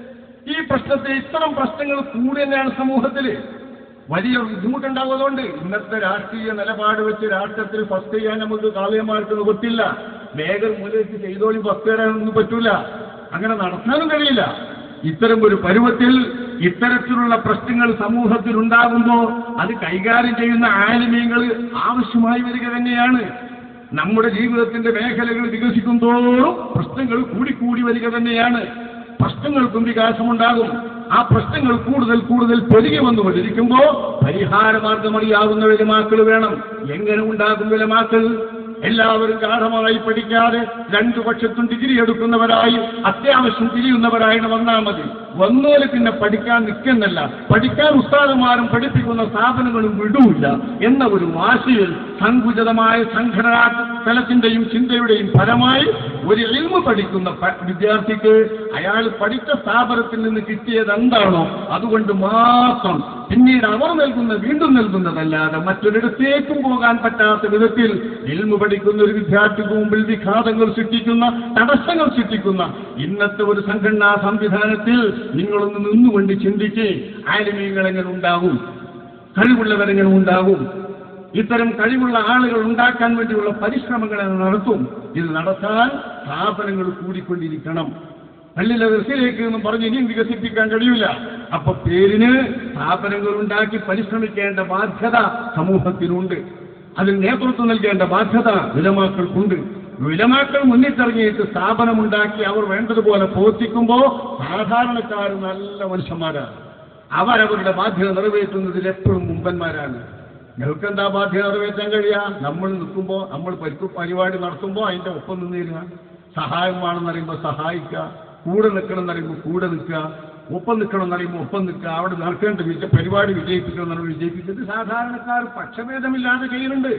[SPEAKER 2] ഈ പ്രശ്നത്തെ ഇത്തരം പ്രശ്നങ്ങൾ കൂടി തന്നെയാണ് സമൂഹത്തില് വലിയ ബുദ്ധിമുട്ടുണ്ടാവുന്നതുകൊണ്ട് ഇന്നത്തെ രാഷ്ട്രീയ നിലപാട് വെച്ച് രാഷ്ട്രത്തിൽ ഫസ്റ്റ് ചെയ്യാൻ നമുക്ക് കാളിയന്മാർക്ക് നിവൃത്തില്ല വേഗം മൂലയ്ക്ക് ചെയ്തോളി ഫസ്റ്റ് തരാനൊന്നും പറ്റൂല അങ്ങനെ നടത്താനും കഴിയില്ല ഇത്തരം ഒരു പരുവത്തിൽ ഇത്തരത്തിലുള്ള പ്രശ്നങ്ങൾ സമൂഹത്തിൽ ഉണ്ടാകുമ്പോൾ അത് കൈകാര്യം ചെയ്യുന്ന ആനിമീങ്ങൾ ആവശ്യമായി വരിക തന്നെയാണ് നമ്മുടെ ജീവിതത്തിന്റെ മേഖലകൾ വികസിക്കും തോറും പ്രശ്നങ്ങൾ കൂടിക്കൂടി വരിക തന്നെയാണ് പ്രശ്നങ്ങൾക്കും വികാസമുണ്ടാകും ആ പ്രശ്നങ്ങൾ കൂടുതൽ കൂടുതൽ പെരുകി വന്നുകൊണ്ടിരിക്കുമ്പോൾ പരിഹാരമാർഗം അറിയാവുന്ന വിലമാക്കൾ വേണം എങ്ങനെ ഉണ്ടാകും വിലമാക്കൾ എല്ലാവരും ഗാഠമായി പഠിക്കാതെ രണ്ടു പക്ഷത്തും ഡിഗ്രി എടുക്കുന്നവരായി അത്യാവശ്യം തിരിയുന്നവരായിട്ട് വന്നാൽ മതി വന്നോല് പിന്നെ പഠിക്കാൻ നിൽക്കുന്നല്ല പഠിക്കാൻ ഉസ്താദന്മാരും പഠിപ്പിക്കുന്ന സ്ഥാപനങ്ങളും വിടൂല്ല എന്ന ഒരു വാശിയിൽ സങ്കുചിതമായ സംഘടനാ തലത്തിന്റെയും ചിന്തയുടെയും ഫലമായി ഒരു ഇൽമ പഠിക്കുന്ന പ- വിദ്യാർത്ഥിക്ക് അയാൾ പഠിച്ച സ്ഥാപനത്തിൽ നിന്ന് കിട്ടിയത് എന്താണോ അതുകൊണ്ട് മാത്രം പിന്നീട് അവർ നൽകുന്ന വീണ്ടും നൽകുന്നതല്ലാതെ മറ്റൊരിടത്തേക്കും പോകാൻ പറ്റാത്ത വിധത്തിൽ ഇൽമു പഠിക്കുന്ന ഒരു വിദ്യാർത്ഥിക്ക് മുമ്പിൽ വിഘാതങ്ങൾ സൃഷ്ടിക്കുന്ന തടസ്സങ്ങൾ സൃഷ്ടിക്കുന്ന ഇന്നത്തെ ഒരു സംഘടനാ സംവിധാനത്തിൽ നിങ്ങളൊന്ന് നിന്നുകൊണ്ട് ചിന്തിച്ച് ആലിമീങ്ങൾ എങ്ങനെ ഉണ്ടാകും കഴിവുള്ളവരെങ്ങനെ ഉണ്ടാകും ഇത്തരം കഴിവുള്ള ആളുകൾ ഉണ്ടാക്കാൻ വേണ്ടിയുള്ള പരിശ്രമങ്ങൾ അത് നടത്തും ഇത് നടത്താൻ സ്ഥാപനങ്ങൾ കൂടിക്കൊണ്ടിരിക്കണം പള്ളിയിലെ ദർശയിലേക്ക് എന്നും പറഞ്ഞ് ഇനിയും വികസിപ്പിക്കാൻ കഴിയില്ല അപ്പൊ പേരിന് സ്ഥാപനങ്ങൾ ഉണ്ടാക്കി പരിശ്രമിക്കേണ്ട ബാധ്യത സമൂഹത്തിനുണ്ട് അതിൽ നേതൃത്വം നൽകേണ്ട ബാധ്യത വിലമാക്കൾക്കുണ്ട് വിലമാക്കൾ മുന്നിട്ടിറങ്ങിയിട്ട് സ്ഥാപനമുണ്ടാക്കി അവർ വേണ്ടതുപോലെ പ്രവർത്തിക്കുമ്പോൾ സാധാരണക്കാർ നല്ല മനുഷ്യന്മാരാണ് അവരവരുടെ ബാധ്യത നിറവേറ്റുന്നതിൽ എപ്പോഴും മുമ്പന്മാരാണ് ഞങ്ങൾക്ക് എന്താ ബാധ്യത നിറവേറ്റാൻ കഴിയുക നമ്മൾ നിൽക്കുമ്പോൾ നമ്മൾ പരിക്കു പരിപാടി നടത്തുമ്പോൾ അതിന്റെ ഒപ്പം നിന്നിരുക സഹായം വേണമെന്ന് അറിയുമ്പോൾ സഹായിക്കുക കൂടെ നിൽക്കണം എന്ന് അറിയുമ്പോൾ കൂടെ നിൽക്കുക ഒപ്പം നിൽക്കണം എന്ന് അറിയുമ്പോൾ ഒപ്പം നിൽക്കുക അവിടെ നടക്കേണ്ട വിജയ പരിപാടി വിജയിപ്പിക്കണം എന്ന് പറയുമ്പോൾ വിജയിപ്പിച്ചത് സാധാരണക്കാർ പക്ഷഭേദമില്ലാതെ ചെയ്യുന്നുണ്ട്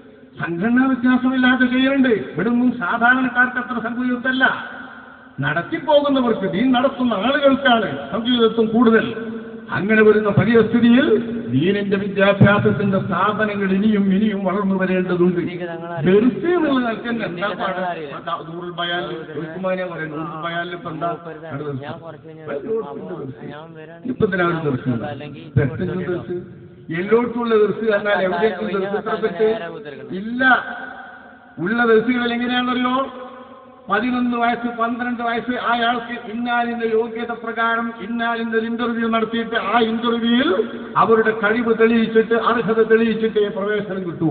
[SPEAKER 2] സംഘടനാ വ്യത്യാസമില്ലാതെ ചെയ്യുന്നുണ്ട് ഇവിടെ ഒന്നും സാധാരണക്കാർക്ക് അത്ര സംഘടിതല്ല നടത്തിപ്പോകുന്നവർക്ക് ദീൻ നടത്തുന്ന ആളുകൾക്കാണ് സംഘടിതത്വം കൂടുതൽ അങ്ങനെ വരുന്ന പരിസ്ഥിതിയിൽ ദീനിന്റെ വിദ്യാഭ്യാസത്തിന്റെ സ്ഥാപനങ്ങൾ ഇനിയും ഇനിയും വളർന്നു വരേണ്ടതുണ്ട് ദർസ് എന്നുള്ള നിലയ്ക്ക് തന്നെ എന്താ പാട്? അതാ നൂറുൽ ബയാൻ ഉസ്മാനെ പറയുന്നു നൂറുൽ ബയാനിൽ ഇപ്പൊ എന്താ അവിടെ ദർസ്.
[SPEAKER 3] ഞാൻ കുറച്ച് കഴിഞ്ഞ്
[SPEAKER 2] എല്ലായിടത്തും ഉണ്ട് ദർസ്.
[SPEAKER 3] ഞാൻ വരാണ്
[SPEAKER 2] ഇപ്പൊ എന്തിനാ ഒരു ദർസ് ഉള്ളത്?
[SPEAKER 3] അല്ലെങ്കിൽ
[SPEAKER 2] പെട്ടെന്ന് ദർസ് എല്ലായിടത്തുള്ള ദർസ് എന്നാൽ എവിടേക്കും ദർസ് എത്ര പെട്ട് ഇല്ല ഉള്ള ദർസുകളിൽ എങ്ങനെയാണെന്നറിയോ പതിനൊന്ന് വയസ്സ് പന്ത്രണ്ട് വയസ്സ് അയാൾക്ക് ഇന്നാലിന്റെ യോഗ്യത പ്രകാരം ഇന്നാലിന്റെ ഒരു ഇന്റർവ്യൂ നടത്തിയിട്ട് ആ ഇന്റർവ്യൂവിൽ അവരുടെ കഴിവ് തെളിയിച്ചിട്ട് അർഹത തെളിയിച്ചിട്ടേ പ്രവേശനം കിട്ടൂ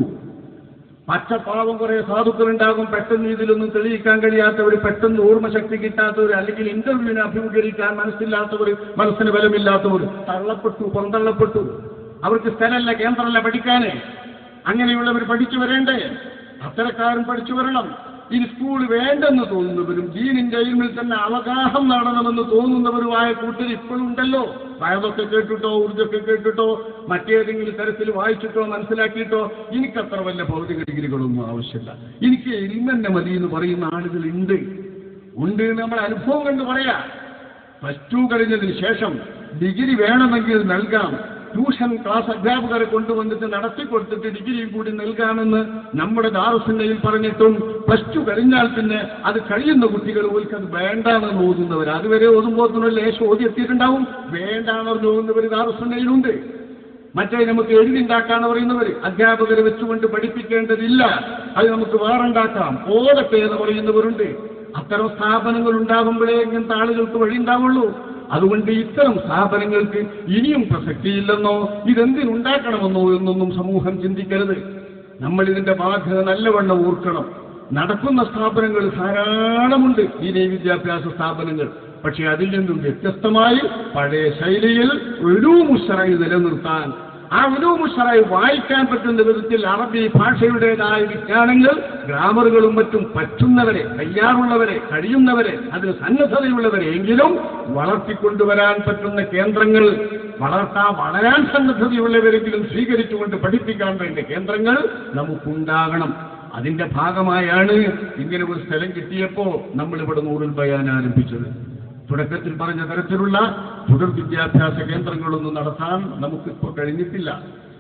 [SPEAKER 2] പച്ചപ്പാവം കുറെ സാധുക്കൾ ഉണ്ടാകും പെട്ടെന്ന് ഇതിലൊന്നും തെളിയിക്കാൻ കഴിയാത്തവർ പെട്ടെന്ന് ഓർമ്മശക്തി കിട്ടാത്തവർ അല്ലെങ്കിൽ ഇന്റർവ്യൂവിനെ അഭിമുഖീകരിക്കാൻ മനസ്സില്ലാത്തവർ മനസ്സിന് ബലമില്ലാത്തവർ തള്ളപ്പെട്ടു പുറന്തള്ളപ്പെട്ടു അവർക്ക് സ്ഥലമല്ല കേന്ദ്രമല്ല പഠിക്കാന് അങ്ങനെയുള്ളവർ പഠിച്ചു വരേണ്ടേ അത്തരക്കാരും പഠിച്ചു വരണം ഇനി സ്കൂൾ വേണ്ടെന്ന് തോന്നുന്നവരും ദീനിന്റെ ഇൽമിൽ തന്നെ അവഗാഹം നടണമെന്ന് തോന്നുന്നവരുമായ കൂട്ടർ ഇപ്പോഴും ഉണ്ടല്ലോ വയതൊക്കെ കേട്ടിട്ടോ ഊർജൊക്കെ കേട്ടിട്ടോ മറ്റേതെങ്കിലും തരത്തിൽ വായിച്ചിട്ടോ മനസ്സിലാക്കിയിട്ടോ എനിക്കത്ര വല്ല ഭൗതിക ഡിഗ്രികളൊന്നും ആവശ്യമില്ല എനിക്ക് ഇൽമെന്നെ മതി എന്ന് പറയുന്ന ആളുകളുണ്ട് ഉണ്ട് എന്ന് നമ്മൾ അനുഭവം കണ്ട് പറയാ പ്ലസ് ടു കഴിഞ്ഞതിന് ശേഷം ഡിഗ്രി വേണമെങ്കിൽ നൽകാം ട്യൂഷൻ ക്ലാസ് അധ്യാപകരെ കൊണ്ടുവന്നിട്ട് നടത്തി കൊടുത്തിട്ട് ഡിഗ്രിയും കൂടി നൽകാമെന്ന് നമ്മുടെ ദാറുസിന്റെയിൽ പറഞ്ഞിട്ടും പ്ലസ് ടു കഴിഞ്ഞാൽ പിന്നെ അത് കഴിയുന്ന കുട്ടികൾ ഓർക്ക് അത് വേണ്ടാണെന്ന് ഓതുന്നവർ അതുവരെ ഓതുമ്പോൾ ലേശം ഓതി എത്തിയിട്ടുണ്ടാവും വേണ്ടാണെന്ന് ഓതുന്നവർ ദാറുസിന്റെയിലുണ്ട് മറ്റേ നമുക്ക് എഴുതിണ്ടാക്കാന്ന് പറയുന്നവർ അധ്യാപകരെ വെച്ചുകൊണ്ട് പഠിപ്പിക്കേണ്ടതില്ല അത് നമുക്ക് വേറുണ്ടാക്കാം ഓതട്ടെ എന്ന് പറയുന്നവരുണ്ട് അത്തരം സ്ഥാപനങ്ങൾ ഉണ്ടാകുമ്പോഴേ ഇങ്ങനത്തെ ആളുകൾക്ക് വഴി ഉണ്ടാവുള്ളൂ അതുകൊണ്ട് ഇത്തരം സ്ഥാപനങ്ങൾക്ക് ഇനിയും പ്രസക്തിയില്ലെന്നോ ഇതെന്തിനുണ്ടാക്കണമെന്നോ എന്നൊന്നും സമൂഹം ചിന്തിക്കരുത് നമ്മൾ ഇതിന്റെ ബാധ്യത നല്ലവണ്ണം ഓർക്കണം നടക്കുന്ന സ്ഥാപനങ്ങൾ ധാരാളമുണ്ട് ദീനീ വിദ്യാഭ്യാസ സ്ഥാപനങ്ങൾ പക്ഷെ അതിൽ നിന്നും വ്യത്യസ്തമായി പഴയ ശൈലിയിൽ ഒരു മുഷറായി നിലനിർത്താൻ ആ ഉലൂമുഷറായി വായിക്കാൻ പറ്റുന്ന വിധത്തിൽ അറബി ഭാഷയുടേതായ വിജ്ഞാനങ്ങൾ ഗ്രാമറുകളും മറ്റും പറ്റുന്നവരെ തയ്യാറുള്ളവരെ കഴിയുന്നവരെ അതിന് സന്നദ്ധതയുള്ളവരെ എങ്കിലും വളർത്തിക്കൊണ്ടുവരാൻ പറ്റുന്ന കേന്ദ്രങ്ങൾ വളർത്താ വളരാൻ സന്നദ്ധതയുള്ളവരെങ്കിലും സ്വീകരിച്ചുകൊണ്ട് പഠിപ്പിക്കാൻ വേണ്ട കേന്ദ്രങ്ങൾ നമുക്കുണ്ടാകണം അതിന്റെ ഭാഗമായാണ് ഇങ്ങനെ ഒരു സ്ഥലം കിട്ടിയപ്പോ നമ്മൾ ഇവിടെ നൂറിൽ ബയാൻ ആരംഭിച്ചത് തുടക്കത്തിൽ പറഞ്ഞ തരത്തിലുള്ള തുടർ വിദ്യാഭ്യാസ കേന്ദ്രങ്ങളൊന്നും നടത്താൻ നമുക്കിപ്പോൾ കഴിഞ്ഞിട്ടില്ല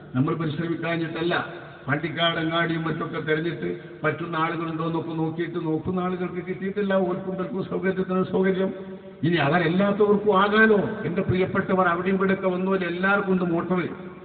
[SPEAKER 2] നമ്മൾ പരിശ്രമിക്കാഞ്ഞിട്ടല്ല പണ്ടിക്കാടങ്ങാടിയും മറ്റൊക്കെ തെരഞ്ഞിട്ട് പറ്റുന്ന ആളുകളുണ്ടോ എന്നൊക്കെ നോക്കിയിട്ട് നോക്കുന്ന ആളുകൾക്ക് കിട്ടിയിട്ടില്ല ഓർക്കും തർക്കും സൗകര്യത്തിന് സൗകര്യം ഇനി അവരെല്ലാത്തവർക്കും ആകാലോ എന്റെ പ്രിയപ്പെട്ടവർ അവിടെയും ഇവിടെയൊക്കെ വന്നപോലെ എല്ലാവർക്കും ഉണ്ട് മോട്ടോർ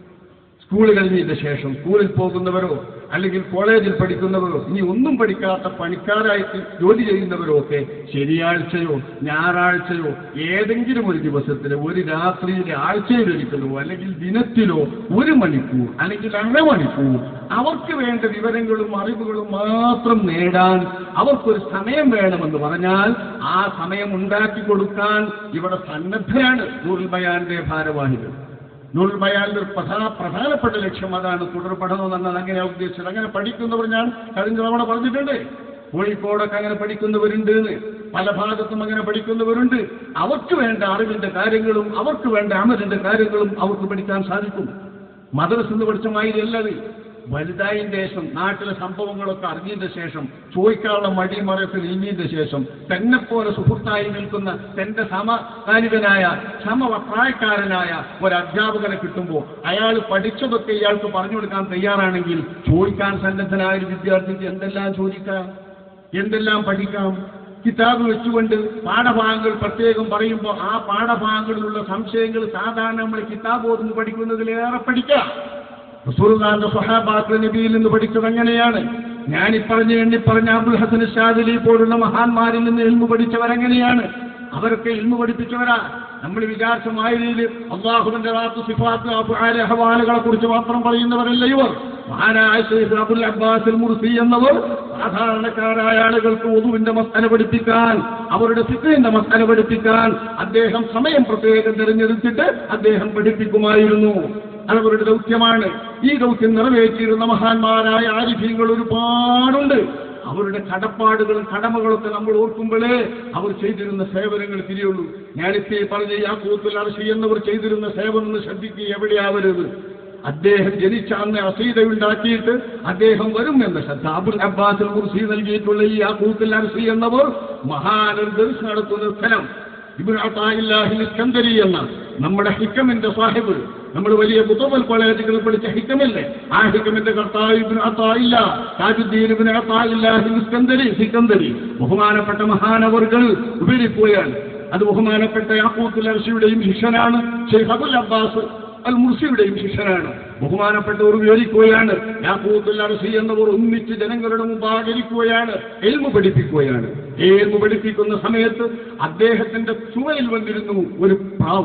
[SPEAKER 2] സ്കൂൾ കഴിഞ്ഞതിന് ശേഷം സ്കൂളിൽ പോകുന്നവരോ അല്ലെങ്കിൽ കോളേജിൽ പഠിക്കുന്നവരോ ഇനി ഒന്നും പഠിക്കാത്ത പണിക്കാരായിട്ട് ജോലി ചെയ്യുന്നവരോ ഒക്കെ ശനിയാഴ്ചയോ ഞായറാഴ്ചയോ ഏതെങ്കിലും ഒരു ദിവസത്തിലെ ഒരു രാത്രിയിലെ ആഴ്ചയിലൊരിക്കലോ അല്ലെങ്കിൽ ദിനത്തിലോ ഒരു മണിക്കൂർ അല്ലെങ്കിൽ അരമണിക്കൂർ അവർക്ക് വേണ്ട വിവരങ്ങളും അറിവുകളും മാത്രം നേടാൻ അവർക്കൊരു സമയം വേണമെന്ന് പറഞ്ഞാൽ ആ സമയം ഉണ്ടാക്കി കൊടുക്കാൻ ഇവിടെ സന്നദ്ധരാണ് നൂറുൽ ബയാന്റെ ഭാരവാഹികൾ നൂൽ ബയാലിന്റെ ഒരു പ്രധാന പ്രധാനപ്പെട്ട ലക്ഷ്യം അതാണ് തുടർ പഠനം എന്നത് അങ്ങനെ ഉദ്ദേശിച്ചത് അങ്ങനെ പഠിക്കുന്നവർ ഞാൻ കഴിഞ്ഞ തവണ പറഞ്ഞിട്ടുണ്ട് കോഴിക്കോടൊക്കെ അങ്ങനെ പഠിക്കുന്നവരുണ്ട് എന്ന് പല ഭാഗത്തും അങ്ങനെ പഠിക്കുന്നവരുണ്ട് അവർക്ക് വേണ്ട അറിവിന്റെ കാര്യങ്ങളും അവർക്ക് വേണ്ട അമലിന്റെ കാര്യങ്ങളും അവർക്ക് പഠിക്കാൻ സാധിക്കും മദ്രസ് എന്ന് പഠിച്ച മാതിരിയല്ലത് വലുതായതിന്റെ ശേഷം നാട്ടിലെ സംഭവങ്ങളൊക്കെ അറിഞ്ഞതിന്റെ ശേഷം ചോദിക്കാനുള്ള മടി മറയത്ത് നീങ്ങിയതിന്റെ ശേഷം തന്നെ പോലെ സുഹൃത്തായി നിൽക്കുന്ന തന്റെ സമകാലികനായ സമപ്രായക്കാരനായ ഒരു അധ്യാപകനെ കിട്ടുമ്പോൾ അയാൾ പഠിച്ചതൊക്കെ ഇയാൾക്ക് പറഞ്ഞു കൊടുക്കാൻ തയ്യാറാണെങ്കിൽ ചോദിക്കാൻ സന്നദ്ധനായ ഒരു വിദ്യാർത്ഥിക്ക് എന്തെല്ലാം ചോദിക്കാം എന്തെല്ലാം പഠിക്കാം കിതാബ് വെച്ചുകൊണ്ട് പാഠഭാഗങ്ങൾ പ്രത്യേകം പറയുമ്പോൾ ആ പാഠഭാഗങ്ങളിലുള്ള സംശയങ്ങൾ സാധാരണ നമ്മൾ കിതാബ് ഓതുന്നു പഠിക്കുന്നതിലേറെ പഠിക്കാം റസൂലുള്ളാഹിന്റെ സ്വഹാബാക്കൾ നബിയിൽ നിന്ന് പഠിച്ചത് എങ്ങനെയാണ് ഞാൻ ഇപ്പറഞ്ഞ എണ്ണി പറഞ്ഞ അബുൽ ഹസൻ ഷാദിലി പോലുള്ള മഹാന്മാരിൽ നിന്ന് ഇൽമു പഠിച്ചവരെങ്ങനെയാണ് അവരൊക്കെ ഇൽമു പഠിപ്പിച്ചവരാ നമ്മൾ വിചാരിച്ച മായയിൽ അള്ളാഹുവിന്റെ റാത്ത് സിഫാത്ത് അഫ്ആല്, അഹ്വാലുകളെ കുറിച്ച് മാത്രം പറയുന്നവരല്ല ഇവർ മഹാനായ ശൈഖ് അബുൽ അബ്ബാസ് മുർസി എന്നവർ സാധാരണക്കാരായ ആളുകൾക്ക് ഒതുവിന്റെ മസ്തന പഠിപ്പിക്കാൻ അവരുടെ ഫിഖിന്റെ മസ്തന പഠിപ്പിക്കാൻ അദ്ദേഹം സമയം പ്രത്യേകം തിരഞ്ഞെടുത്തിട്ട് അദ്ദേഹം പഠിപ്പിക്കുമായിരുന്നു അതവരുടെ ദൗത്യമാണ് ഈ ദൗത്യം നിറവേറ്റിയിരുന്ന മഹാന്മാരായ ആരിഫ്യങ്ങൾ ഒരുപാടുണ്ട് അവരുടെ കടപ്പാടുകളും കടമകളൊക്കെ നമ്മൾ ഓർക്കുമ്പോഴേ അവർ ചെയ്തിരുന്ന സേവനങ്ങൾ തിരിയുള്ളൂ ഞാനിപ്പോ ഈ പറഞ്ഞ ഈ കൂത്തുൽ അർഷി എന്നവർ ചെയ്തിരുന്ന സേവനം എന്ന് ശ്രദ്ധിക്കുക എവിടെയാവരുത് അദ്ദേഹം ജനിച്ച അന്ന് അസീത ഉണ്ടാക്കിയിട്ട് അദ്ദേഹം വരും എന്ന ശ്രദ്ധ അബുൽ അബ്ബാസിൽ കുറിച്ച് നൽകിയിട്ടുള്ള ഈ ആ കൂത്തുൽ അർഷി എന്നവർ മഹാനർ ദർശനം നടത്തുന്ന സ്ഥലം ഇബ്നു അത്താഇല്ലാഹിൽ ഇസ്കന്ദരി എന്ന നമ്മുടെ ഹിക്കമിന്റെ സാഹിബ് നമ്മൾ വലിയ കുത്തബൽ കോളേജുകളിൽ പഠിച്ച ഹിക്കമില്ലേ ആ ഹിക്കമിന്റെ കർത്താവ് ഇബ്നു അത്താഇല്ല താജുദ്ദീൻ ഇബ്നു അത്താഇല്ലാഹിൽ ഇസ്കന്ദരി സിക്കന്ദരി ബഹുമാനപ്പെട്ട മഹാനവർകൾ ഉപരിപ്പോയാണ് അത് ബഹുമാനപ്പെട്ട യാക്കൂത്തുൽ അർഷിയുടെയും ശിഷ്യനാണ് ഷെയ്ഖ് അബുൽ അബ്ബാസ് അൽ മുർസിയുടെയും ശിഷ്യനാണ് ബഹുമാനപ്പെട്ടവർ വിവരിക്കുകയാണ് യാക്കൂത്തുൽ അർസി എന്നവർ ഒന്നിച്ച് ജനങ്ങളുടെ മുമ്പാകരിക്കുകയാണ് എൽമു പഠിപ്പിക്കുകയാണ് എൽമു പഠിപ്പിക്കുന്ന സമയത്ത് അദ്ദേഹത്തിന്റെ ചുമലിൽ വന്നിരുന്നു ഒരു പ്രാവ്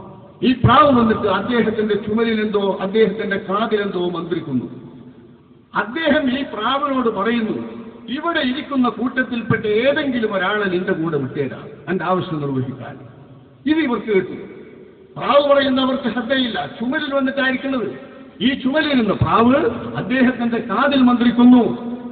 [SPEAKER 2] ഈ പ്രാവ് വന്നിട്ട് അദ്ദേഹത്തിന്റെ ചുമലിലെന്തോ അദ്ദേഹത്തിന്റെ കാതിലെന്തോ മന്ത്രിക്കുന്നു അദ്ദേഹം ഈ പ്രാവിനോട് പറയുന്നു ഇവിടെ ഇരിക്കുന്ന കൂട്ടത്തിൽപ്പെട്ട ഏതെങ്കിലും ഒരാളെ നിന്റെ കൂടെ വിട്ടേരാ എന്റെ ആവശ്യം നിർവഹിക്കാൻ ഇത് ഇവർക്ക് കേട്ടു പ്രാവ് പറയുന്നവർക്ക് ശ്രദ്ധയില്ല ചുമലിൽ വന്നിട്ടായിരിക്കുന്നത് ഈ ചുമലിൽ നിന്ന് പ്രാവ് അദ്ദേഹത്തിന്റെ കാതിൽ മന്ത്രിക്കുന്നു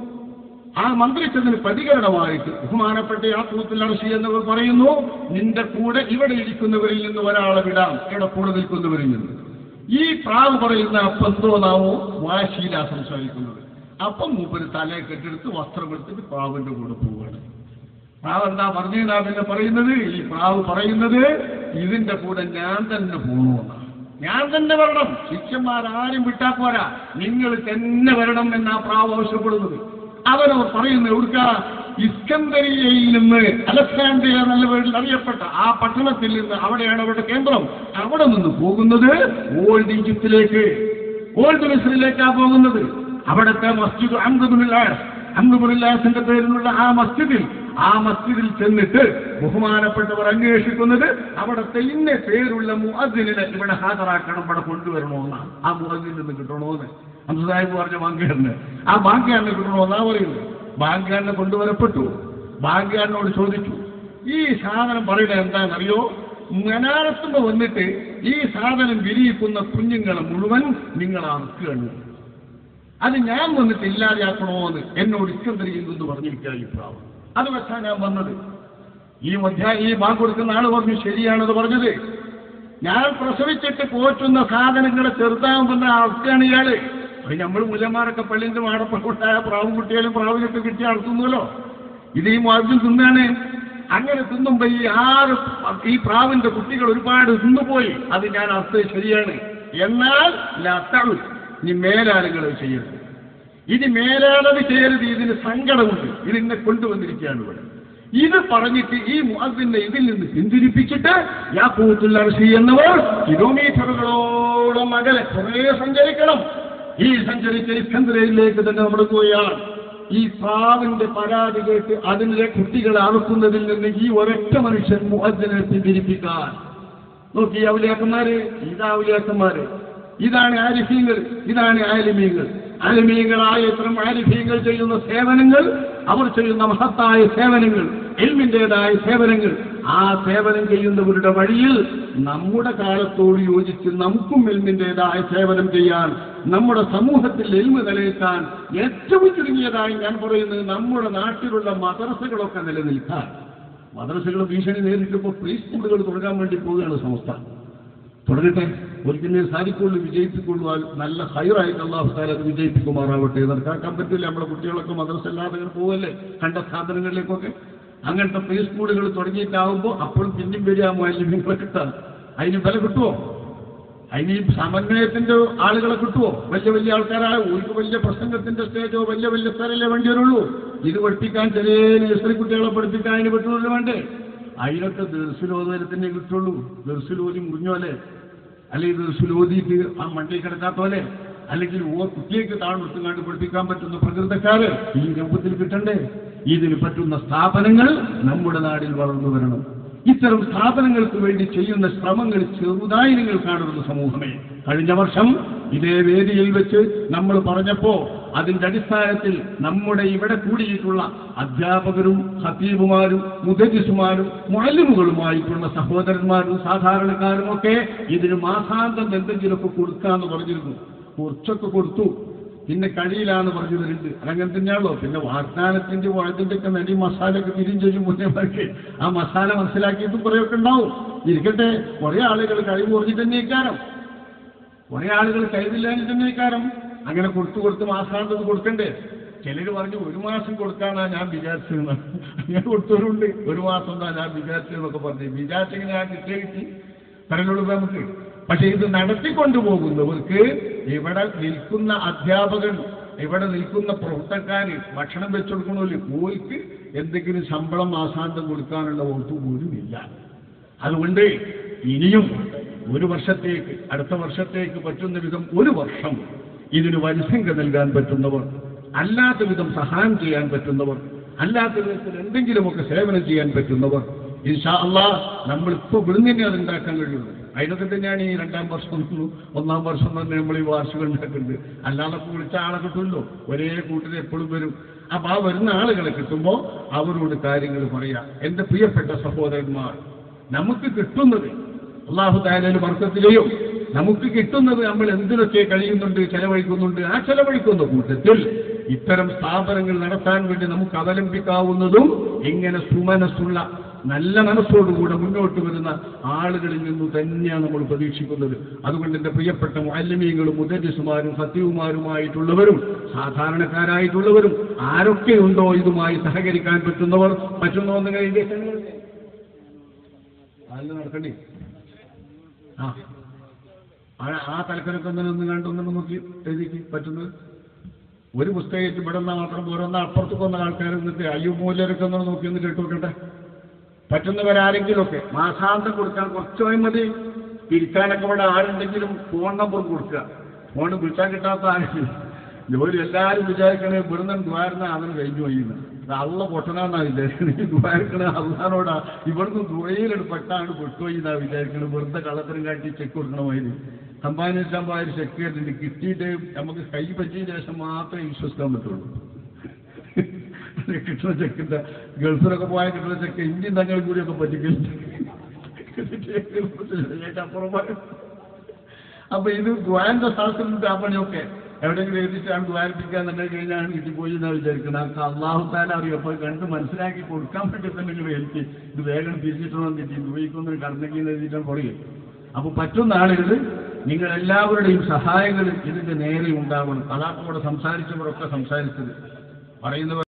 [SPEAKER 2] ആ മന്ത്രിച്ചതിന് പ്രതികരണമായിട്ട് ബഹുമാനപ്പെട്ട ആ കൂത്തിൽ അർഷി എന്നവർ പറയുന്നു നിന്റെ കൂടെ ഇവിടെ ഇരിക്കുന്നവരിൽ നിന്ന് ഒരാളെ വിടാം ഇവിടെ കൂടെ നിൽക്കുന്നവരിൽ നിന്ന് ഈ പ്രാവ് പറയുന്ന അപ്പന്തോ നാമോ വാശിയിലാ സംസാരിക്കുന്നത് അപ്പം മൂപ്പര് തലയെ കെട്ടെടുത്ത് വസ്ത്രം എടുത്തിട്ട് പ്രാവിന്റെ കൂടെ പോവുകയാണ് പ്രാവ് എന്താ പറഞ്ഞാ പിന്നെ പറയുന്നത് ഈ പ്രാവ് പറയുന്നത് ഇതിന്റെ കൂടെ ഞാൻ തന്നെ പോകണമെന്നാണ് ഞാൻ തന്നെ വരണം ശിഷ്യന്മാരാരും വിട്ടാ പോരാ നിങ്ങൾ തന്നെ വരണം എന്നാ പ്രാവ് ആവശ്യപ്പെടുന്നത് അവരവർ പറയുന്നത് എവിടുക്ക ഇസ്കന്ദരിയയിൽ നിന്ന് അലക്സാണ്ട്രിയ നല്ല പേരിൽ അറിയപ്പെട്ട ആ പട്ടണത്തിൽ നിന്ന് അവിടെയാണ് അവരുടെ കേന്ദ്രം അവിടെ നിന്ന് പോകുന്നത് ഓൾഡ് ഈജിപ്തിലേക്ക് ഓൾഡ് മിസ്രിലേക്കാ പോകുന്നത് അവിടുത്തെ മസ്ജിദ് അംഗുബില്ലാസ് അംഗുബില്ലാസിന്റെ പേരിലുള്ള ആ മസ്ജിദിൽ ആ മസ്ജിദിൽ ചെന്നിട്ട് ബഹുമാനപ്പെട്ടവർ അന്വേഷിക്കുന്നത് അവിടുത്തെ ഇന്ന പേരുള്ള മുഅദ്ദിനെ ഇവിടെ ഹാജരാക്കണം ഇവിടെ കൊണ്ടുവരണമെന്നാണ് ആ മുഅദ്ദിൽ നിന്ന് കിട്ടണമെന്ന് അംസാഹിബ് പറഞ്ഞ ബാങ്കുകാരന് ആ ബാങ്കുകാരനെ കിട്ടണമെന്നാ പറയുന്നത് ബാങ്കുകാരനെ കൊണ്ടുവരപ്പെട്ടു ബാങ്കുകാരനോട് ചോദിച്ചു ഈ സാധനം പറയുന്നത് എന്താണെന്നറിയോ മനാരത്തുമ്പോ വന്നിട്ട് ഈ സാധനം വിരിയിക്കുന്ന കുഞ്ഞുങ്ങളെ മുഴുവൻ നിങ്ങൾ അറക്കുകയാണ് അത് ഞാൻ വന്നിട്ട് ഇല്ലാതെയാക്കണോ എന്ന് എന്നോട് ഇസ്കന്ദരിയിൽ നിന്ന് പറഞ്ഞിരിക്കുക ഈ പ്രാവ് അത് വെച്ചാണ് ഞാൻ വന്നത് ഈ മധ്യ ഈ ബാങ്ക് കൊടുക്കുന്ന ആള് പറഞ്ഞു ശരിയാണത് പറഞ്ഞത് ഞാൻ പ്രസവിച്ചിട്ട് പോറ്റുന്ന സാധനങ്ങളെ ചെറുതാകുന്ന അവസ്ഥയാണ് ഇയാള് അത് നമ്മൾ മുലമാരൊക്കെ പള്ളിന്റെ മാടപ്പുണ്ടായ പ്രാവും കുട്ടികളും പ്രാവിനൊക്കെ കിട്ടി നടത്തുന്നല്ലോ ഇത് ഈ മാർജിൽ തിന്നാണ് അങ്ങനെ തിന്നുമ്പോ ഈ ആറ് ഈ പ്രാവിന്റെ കുട്ടികൾ ഒരുപാട് തിന്നുപോയി അത് ഞാൻ അർത്ഥം ശരിയാണ് എന്നാൽ ലത്തൾ ഇനി മേലാളുകൾ ചെയ്യരുത് ഇനി മേലാളത് ചെയ്യരുത് ഇതിന് സങ്കടമുണ്ട് ഇതിനെ കൊണ്ടുവന്നിരിക്കുകയാണ് ഇവിടെ ഇത് പറഞ്ഞിട്ട് ഈ മുഅദ്ദിനെ ഇതിൽ നിന്ന് പിന്തിരിപ്പിച്ചിട്ട് യാക്കൂത്തുൽ അർശി എന്നവർ കിലോമീറ്ററുകളോളം അകലെ കുറേ സഞ്ചരിക്കണം ഈ സഞ്ചരിച്ച ഇസ്കന്ദരയിലേക്ക് തന്നെ നമ്മൾ പോയാണ് ഈ പ്രാവിന്റെ പരാതി കേട്ട് അതിലെ കുട്ടികളെ അറുക്കുന്നതിൽ നിന്ന് ഈ ഒരൊറ്റ മനുഷ്യൻ മുഅദ്ദിനെ പിന്തിരിപ്പിക്കാൻ നോക്കി ഔലിയാക്കന്മാര് ഇതാ ഔലിയാക്കന്മാര് ഇതാണ് ആരിഫീങ്ങൾ ഇതാണ് ആലിമീങ്ങൾ ആലിമീങ്ങളായ ഇത്തരം ആരിഫീങ്ങൾ ചെയ്യുന്ന സേവനങ്ങൾ അവർ ചെയ്യുന്ന മഹത്തായ സേവനങ്ങൾ എൽമിൻ്റെതായ സേവനങ്ങൾ ആ സേവനം ചെയ്യുന്നവരുടെ വഴിയിൽ നമ്മുടെ കാലത്തോട് യോജിച്ച് നമുക്കും എൽമിൻ്റെതായ സേവനം ചെയ്യാൻ നമ്മുടെ സമൂഹത്തിൽ എൽമ് നിലനിൽക്കാൻ ഏറ്റവും ചുരുങ്ങിയതായി ഞാൻ പറയുന്നത് നമ്മുടെ നാട്ടിലുള്ള മദ്രസകളൊക്കെ നിലനിൽക്കാൻ മദ്രസകൾ ഭീഷണി നേരിട്ടപ്പോൾ പ്രീ സ്കൂളുകൾ തുടങ്ങാൻ വേണ്ടി പോവുകയാണ് സംസ്ഥ തുടങ്ങട്ടെ ഒരിക്കലും സാധിക്കുള്ളൂ വിജയിപ്പിക്കൊള്ളുവാൻ നല്ല ഹൈറായിട്ട് അള്ളാഹു താല അത് വിജയിപ്പിക്കുമാറാവട്ടെ നടക്കാക്കാൻ പറ്റില്ല നമ്മുടെ കുട്ടികളൊക്കെ മദ്രസ അല്ലാതെ അങ്ങനെ പോവല്ലേ കണ്ട സ്ഥാപനങ്ങളിലേക്കൊക്കെ അങ്ങനത്തെ പ്രീ സ്കൂളുകൾ തുടങ്ങിയിട്ടാവുമ്പോൾ അപ്പോഴും പിന്നെയും വരിക മൂല്യങ്ങളെ കിട്ടാൻ അതിന് വില കിട്ടുമോ അതിന് ഈ സമന്വയത്തിന്റെ ആളുകളെ കിട്ടുമോ വലിയ വലിയ ആൾക്കാരായ ഒരു വലിയ പ്രസംഗത്തിന്റെ സ്റ്റേജോ വലിയ വലിയ സ്ഥലമല്ലേ വേണ്ടി വരുള്ളൂ ഇത് പഠിപ്പിക്കാൻ ചെറിയ നഴ്സറി കുട്ടികളെ പഠിപ്പിക്കാൻ അതിന് പറ്റുള്ളൂ വേണ്ടേ അതിനൊക്കെ ദർശനോദരത്തിനെ കിട്ടുള്ളൂ ദർശനോദി മുറിഞ്ഞോലെ അല്ലെങ്കിൽ ദർശനോദിയിട്ട് ആ മണ്ടിൽ കിടക്കാത്തോലെ അല്ലെങ്കിൽ ഓ കുട്ടിയേക്ക് താഴ്ന്നിട്ടും കണ്ട് പഠിപ്പിക്കാൻ പറ്റുന്ന പ്രകൃതക്കാര് ഈ രൂപത്തിൽ കിട്ടണ്ടേ ഇതിന് പറ്റുന്ന സ്ഥാപനങ്ങൾ നമ്മുടെ നാടിൽ വളർന്നു വരണം ഇത്തരം സ്ഥാപനങ്ങൾക്ക് വേണ്ടി ചെയ്യുന്ന ശ്രമങ്ങൾ ചെറുതായി നിങ്ങൾ കാണുന്ന സമൂഹമേ കഴിഞ്ഞ വർഷം ഇതേ വേദിയിൽ വെച്ച് നമ്മൾ പറഞ്ഞപ്പോ അതിന്റെ അടിസ്ഥാനത്തിൽ നമ്മുടെ ഇവിടെ കൂടിയിട്ടുള്ള അധ്യാപകരും ഹത്തീബുമാരും മുദരിസുമാരും മുഴലിമുകളുമായിട്ടുള്ള സഹോദരന്മാരും സാധാരണക്കാരും ഒക്കെ ഇതിന് മാസാന്തം എന്തെങ്കിലുമൊക്കെ കൊടുക്കാന്ന് പറഞ്ഞിരുന്നു കുറച്ചൊക്കെ കൊടുത്തു പിന്നെ കഴിയില്ലാന്ന് പറഞ്ഞു വരുന്നുണ്ട് അതങ്ങനെ തന്നെയാണല്ലോ പിന്നെ വാഗ്ദാനത്തിന്റെ വഴതിന്റെ ഒക്കെ നടി മസാലയൊക്കെ തിരിഞ്ഞു ചെയ്യും മുന്നേമാർക്ക് ആ മസാല മനസ്സിലാക്കിയിട്ടും കുറേയൊക്കെ ഉണ്ടാവും ഇരിക്കട്ടെ കുറെ ആളുകൾ കഴിവ് കുറഞ്ഞിട്ട് തന്നെ ഇക്കാരം കുറെ ആളുകൾ കഴിവില്ലാതെ തന്നെ ഇക്കാരം അങ്ങനെ കൊടുത്തു കൊടുത്ത് മാസാന്തത് കൊടുക്കണ്ടേ ചിലര് പറഞ്ഞു ഒരു മാസം കൊടുക്കാനാ ഞാൻ വിചാരിച്ചതെന്ന് അങ്ങനെ കൊടുത്തവരുണ്ട് ഒരു മാസം എന്താ ഞാൻ വിചാരിച്ചതെന്നൊക്കെ പറഞ്ഞു വിചാരിച്ചെങ്കിൽ ഞാൻ കിട്ടിയ കിട്ടി പറഞ്ഞോളൂ നമുക്ക് പക്ഷെ ഇത് നടത്തിക്കൊണ്ടുപോകുന്നവർക്ക് ഇവിടെ നിൽക്കുന്ന അധ്യാപകൻ ഇവിടെ നിൽക്കുന്ന പ്രവർത്തക്കാര് ഭക്ഷണം വെച്ചുകൊടുക്കണമല്ലോ ഓർക്ക് എന്തെങ്കിലും ശമ്പളം മാസാന്തം കൊടുക്കാനുള്ള വകുപ്പ് പോലും ഇല്ല അതുകൊണ്ട് ഇനിയും ഒരു വർഷത്തേക്ക് അടുത്ത വർഷത്തേക്ക് പറ്റുന്ന വിധം ഒരു വർഷം ഇതിന് വരിസംഖ്യ നൽകാൻ പറ്റുന്നവർ അല്ലാത്ത വിധം സഹായം ചെയ്യാൻ പറ്റുന്നവർ അല്ലാത്ത വിധത്തിൽ എന്തെങ്കിലുമൊക്കെ സേവനം ചെയ്യാൻ പറ്റുന്നവർ ഇൻഷാ അള്ളാ നമ്മളിപ്പോൾ ഇവിടുന്ന് തന്നെ അത് ഉണ്ടാക്കാൻ കഴിയുള്ളൂ അതിനൊക്കെ തന്നെയാണ് ഈ രണ്ടാം വർഷം ഒന്നും ഒന്നാം വർഷം തന്നെ നമ്മൾ ഈ വാർഷികം ഉണ്ടാക്കുന്നത് അല്ലാതെ ഇപ്പൊ വിളിച്ച ആളെ കിട്ടുമല്ലോ ഒരേ കൂട്ടിൽ എപ്പോഴും വരും അപ്പൊ ആ വരുന്ന ആളുകളെ കിട്ടുമ്പോൾ അവരോട് കാര്യങ്ങൾ പറയാം എന്റെ പ്രിയപ്പെട്ട സഹോദരന്മാർ നമുക്ക് കിട്ടുന്നത് അള്ളാഹു തായാലും വർക്കത്തിലെയും നമുക്ക് കിട്ടുന്നത് നമ്മൾ എന്തിനൊക്കെ കഴിയുന്നുണ്ട് ചെലവഴിക്കുന്നുണ്ട് ആ ചെലവഴിക്കുന്ന കൂട്ടത്തിൽ ഇത്തരം സ്ഥാപനങ്ങൾ നടത്താൻ വേണ്ടി നമുക്ക് അവലംബിക്കാവുന്നതും ഇങ്ങനെ സുമനസ്സുള്ള നല്ല മനസ്സോടുകൂടെ മുന്നോട്ട് വരുന്ന ആളുകളിൽ നിന്ന് തന്നെയാണ് നമ്മൾ പ്രതീക്ഷിക്കുന്നത് അതുകൊണ്ട് എൻ്റെ പ്രിയപ്പെട്ട മാലിന്യങ്ങളും മുദരിസുമാരും സത്യവുമാരുമായിട്ടുള്ളവരും സാധാരണക്കാരായിട്ടുള്ളവരും ആരൊക്കെയുണ്ടോ ഇതുമായി സഹകരിക്കാൻ പറ്റുന്നവർ പറ്റുന്നോ നിങ്ങൾ അതിൽ നടക്കണ്ടേ ആ ആ- ആ തലക്കരൊക്കെ ഒന്ന് ഒന്ന് കണ്ടൊന്നും നോക്കി എഴുതിക്ക് പറ്റുന്നത് ഒരു പുസ്തകത്തിൽ ഇവിടെ നിന്നാ മാത്രം പോരെന്നാ അപ്പുറത്ത് വന്ന ആൾക്കാർ എന്നിട്ട് അയ്യോ മൂലരൊക്കെ ഒന്ന് നോക്കി ഒന്ന് കേട്ടു നോക്കട്ടെ പറ്റുന്നവരാരെങ്കിലുമൊക്കെ മാസാന്തം കൊടുക്കാൻ കുറച്ച് മതി പിരിക്കാനൊക്കെ ഇവിടെ ആരുണ്ടെങ്കിലും ഫോൺ നമ്പർ കൊടുക്കുക ഫോൺ വിളിച്ചാൽ കിട്ടാത്ത ആരെങ്കിലും ജോലി എല്ലാവരും വിചാരിക്കണേ ഇവിടുന്ന് ദ്വാരുന്ന അതിന് കഴിഞ്ഞു പോയിന്ന് അള്ള പൊട്ടനാന്നാ വിചാരിക്കണേ ദ്വാരക്കണ അള്ളഹാനോടാ ഇവിടുന്ന് ദുഴയിലെട് പെട്ടാണ് പെട്ടുപോയി എന്നാ വിചാരിക്കണത് വെറുതെ കള്ളത്തരം കാട്ടി ചെക്ക് കൊടുക്കണ മാതിരി സമ്പാദിച്ച സമ്പാദിച്ച് ചെക്ക് ചെയ്തിട്ട് കിട്ടിയിട്ട് നമുക്ക് കൈ പറ്റിയ ശേഷം മാത്രമേ വിശ്വസിക്കാൻ പറ്റുള്ളൂ കിട്ടുന്ന ചെക്കിന്റെ ഗൾഫിലൊക്കെ പോയാൽ കിട്ടുന്ന ചെക്ക് ഇന്ത്യൻ തങ്ങൾ കൂടിയൊക്കെ പറ്റിക്കലുണ്ട് അപ്പുറമായി അപ്പൊ ഇത് ദ്വാരന്റെ ശാസ്ത്രത്തിന്റെ ആ പണിയൊക്കെ എവിടെയെങ്കിലും എഴുതിച്ചാണ് ദ്വാരിപ്പിക്കാൻ തന്നെ കഴിഞ്ഞാണ് കിട്ടിപ്പോയി എന്നാ വിചാരിക്കുന്നത് ആ അള്ളാഹു താല അറിയും അപ്പൊ കണ്ട് മനസ്സിലാക്കി കൊടുക്കാൻ പറ്റത്തില്ലെങ്കിൽ എനിക്ക് ഇത് വേഗം തിരിച്ചിട്ടണം കിട്ടി ഉപയോഗിക്കുന്നതിന് കടന്നെങ്കിൽ എഴുതിയിട്ടാണ് പറയും അപ്പൊ പറ്റുന്ന ആളുകൾ നിങ്ങൾ എല്ലാവരുടെയും സഹായങ്ങൾ ഇതിന്റെ നേരെ ഉണ്ടാവണം അതാണ് ഇവിടെ സംസാരിച്ചവരൊക്കെ സംസാരിച്ചത് പറയുന്നവർ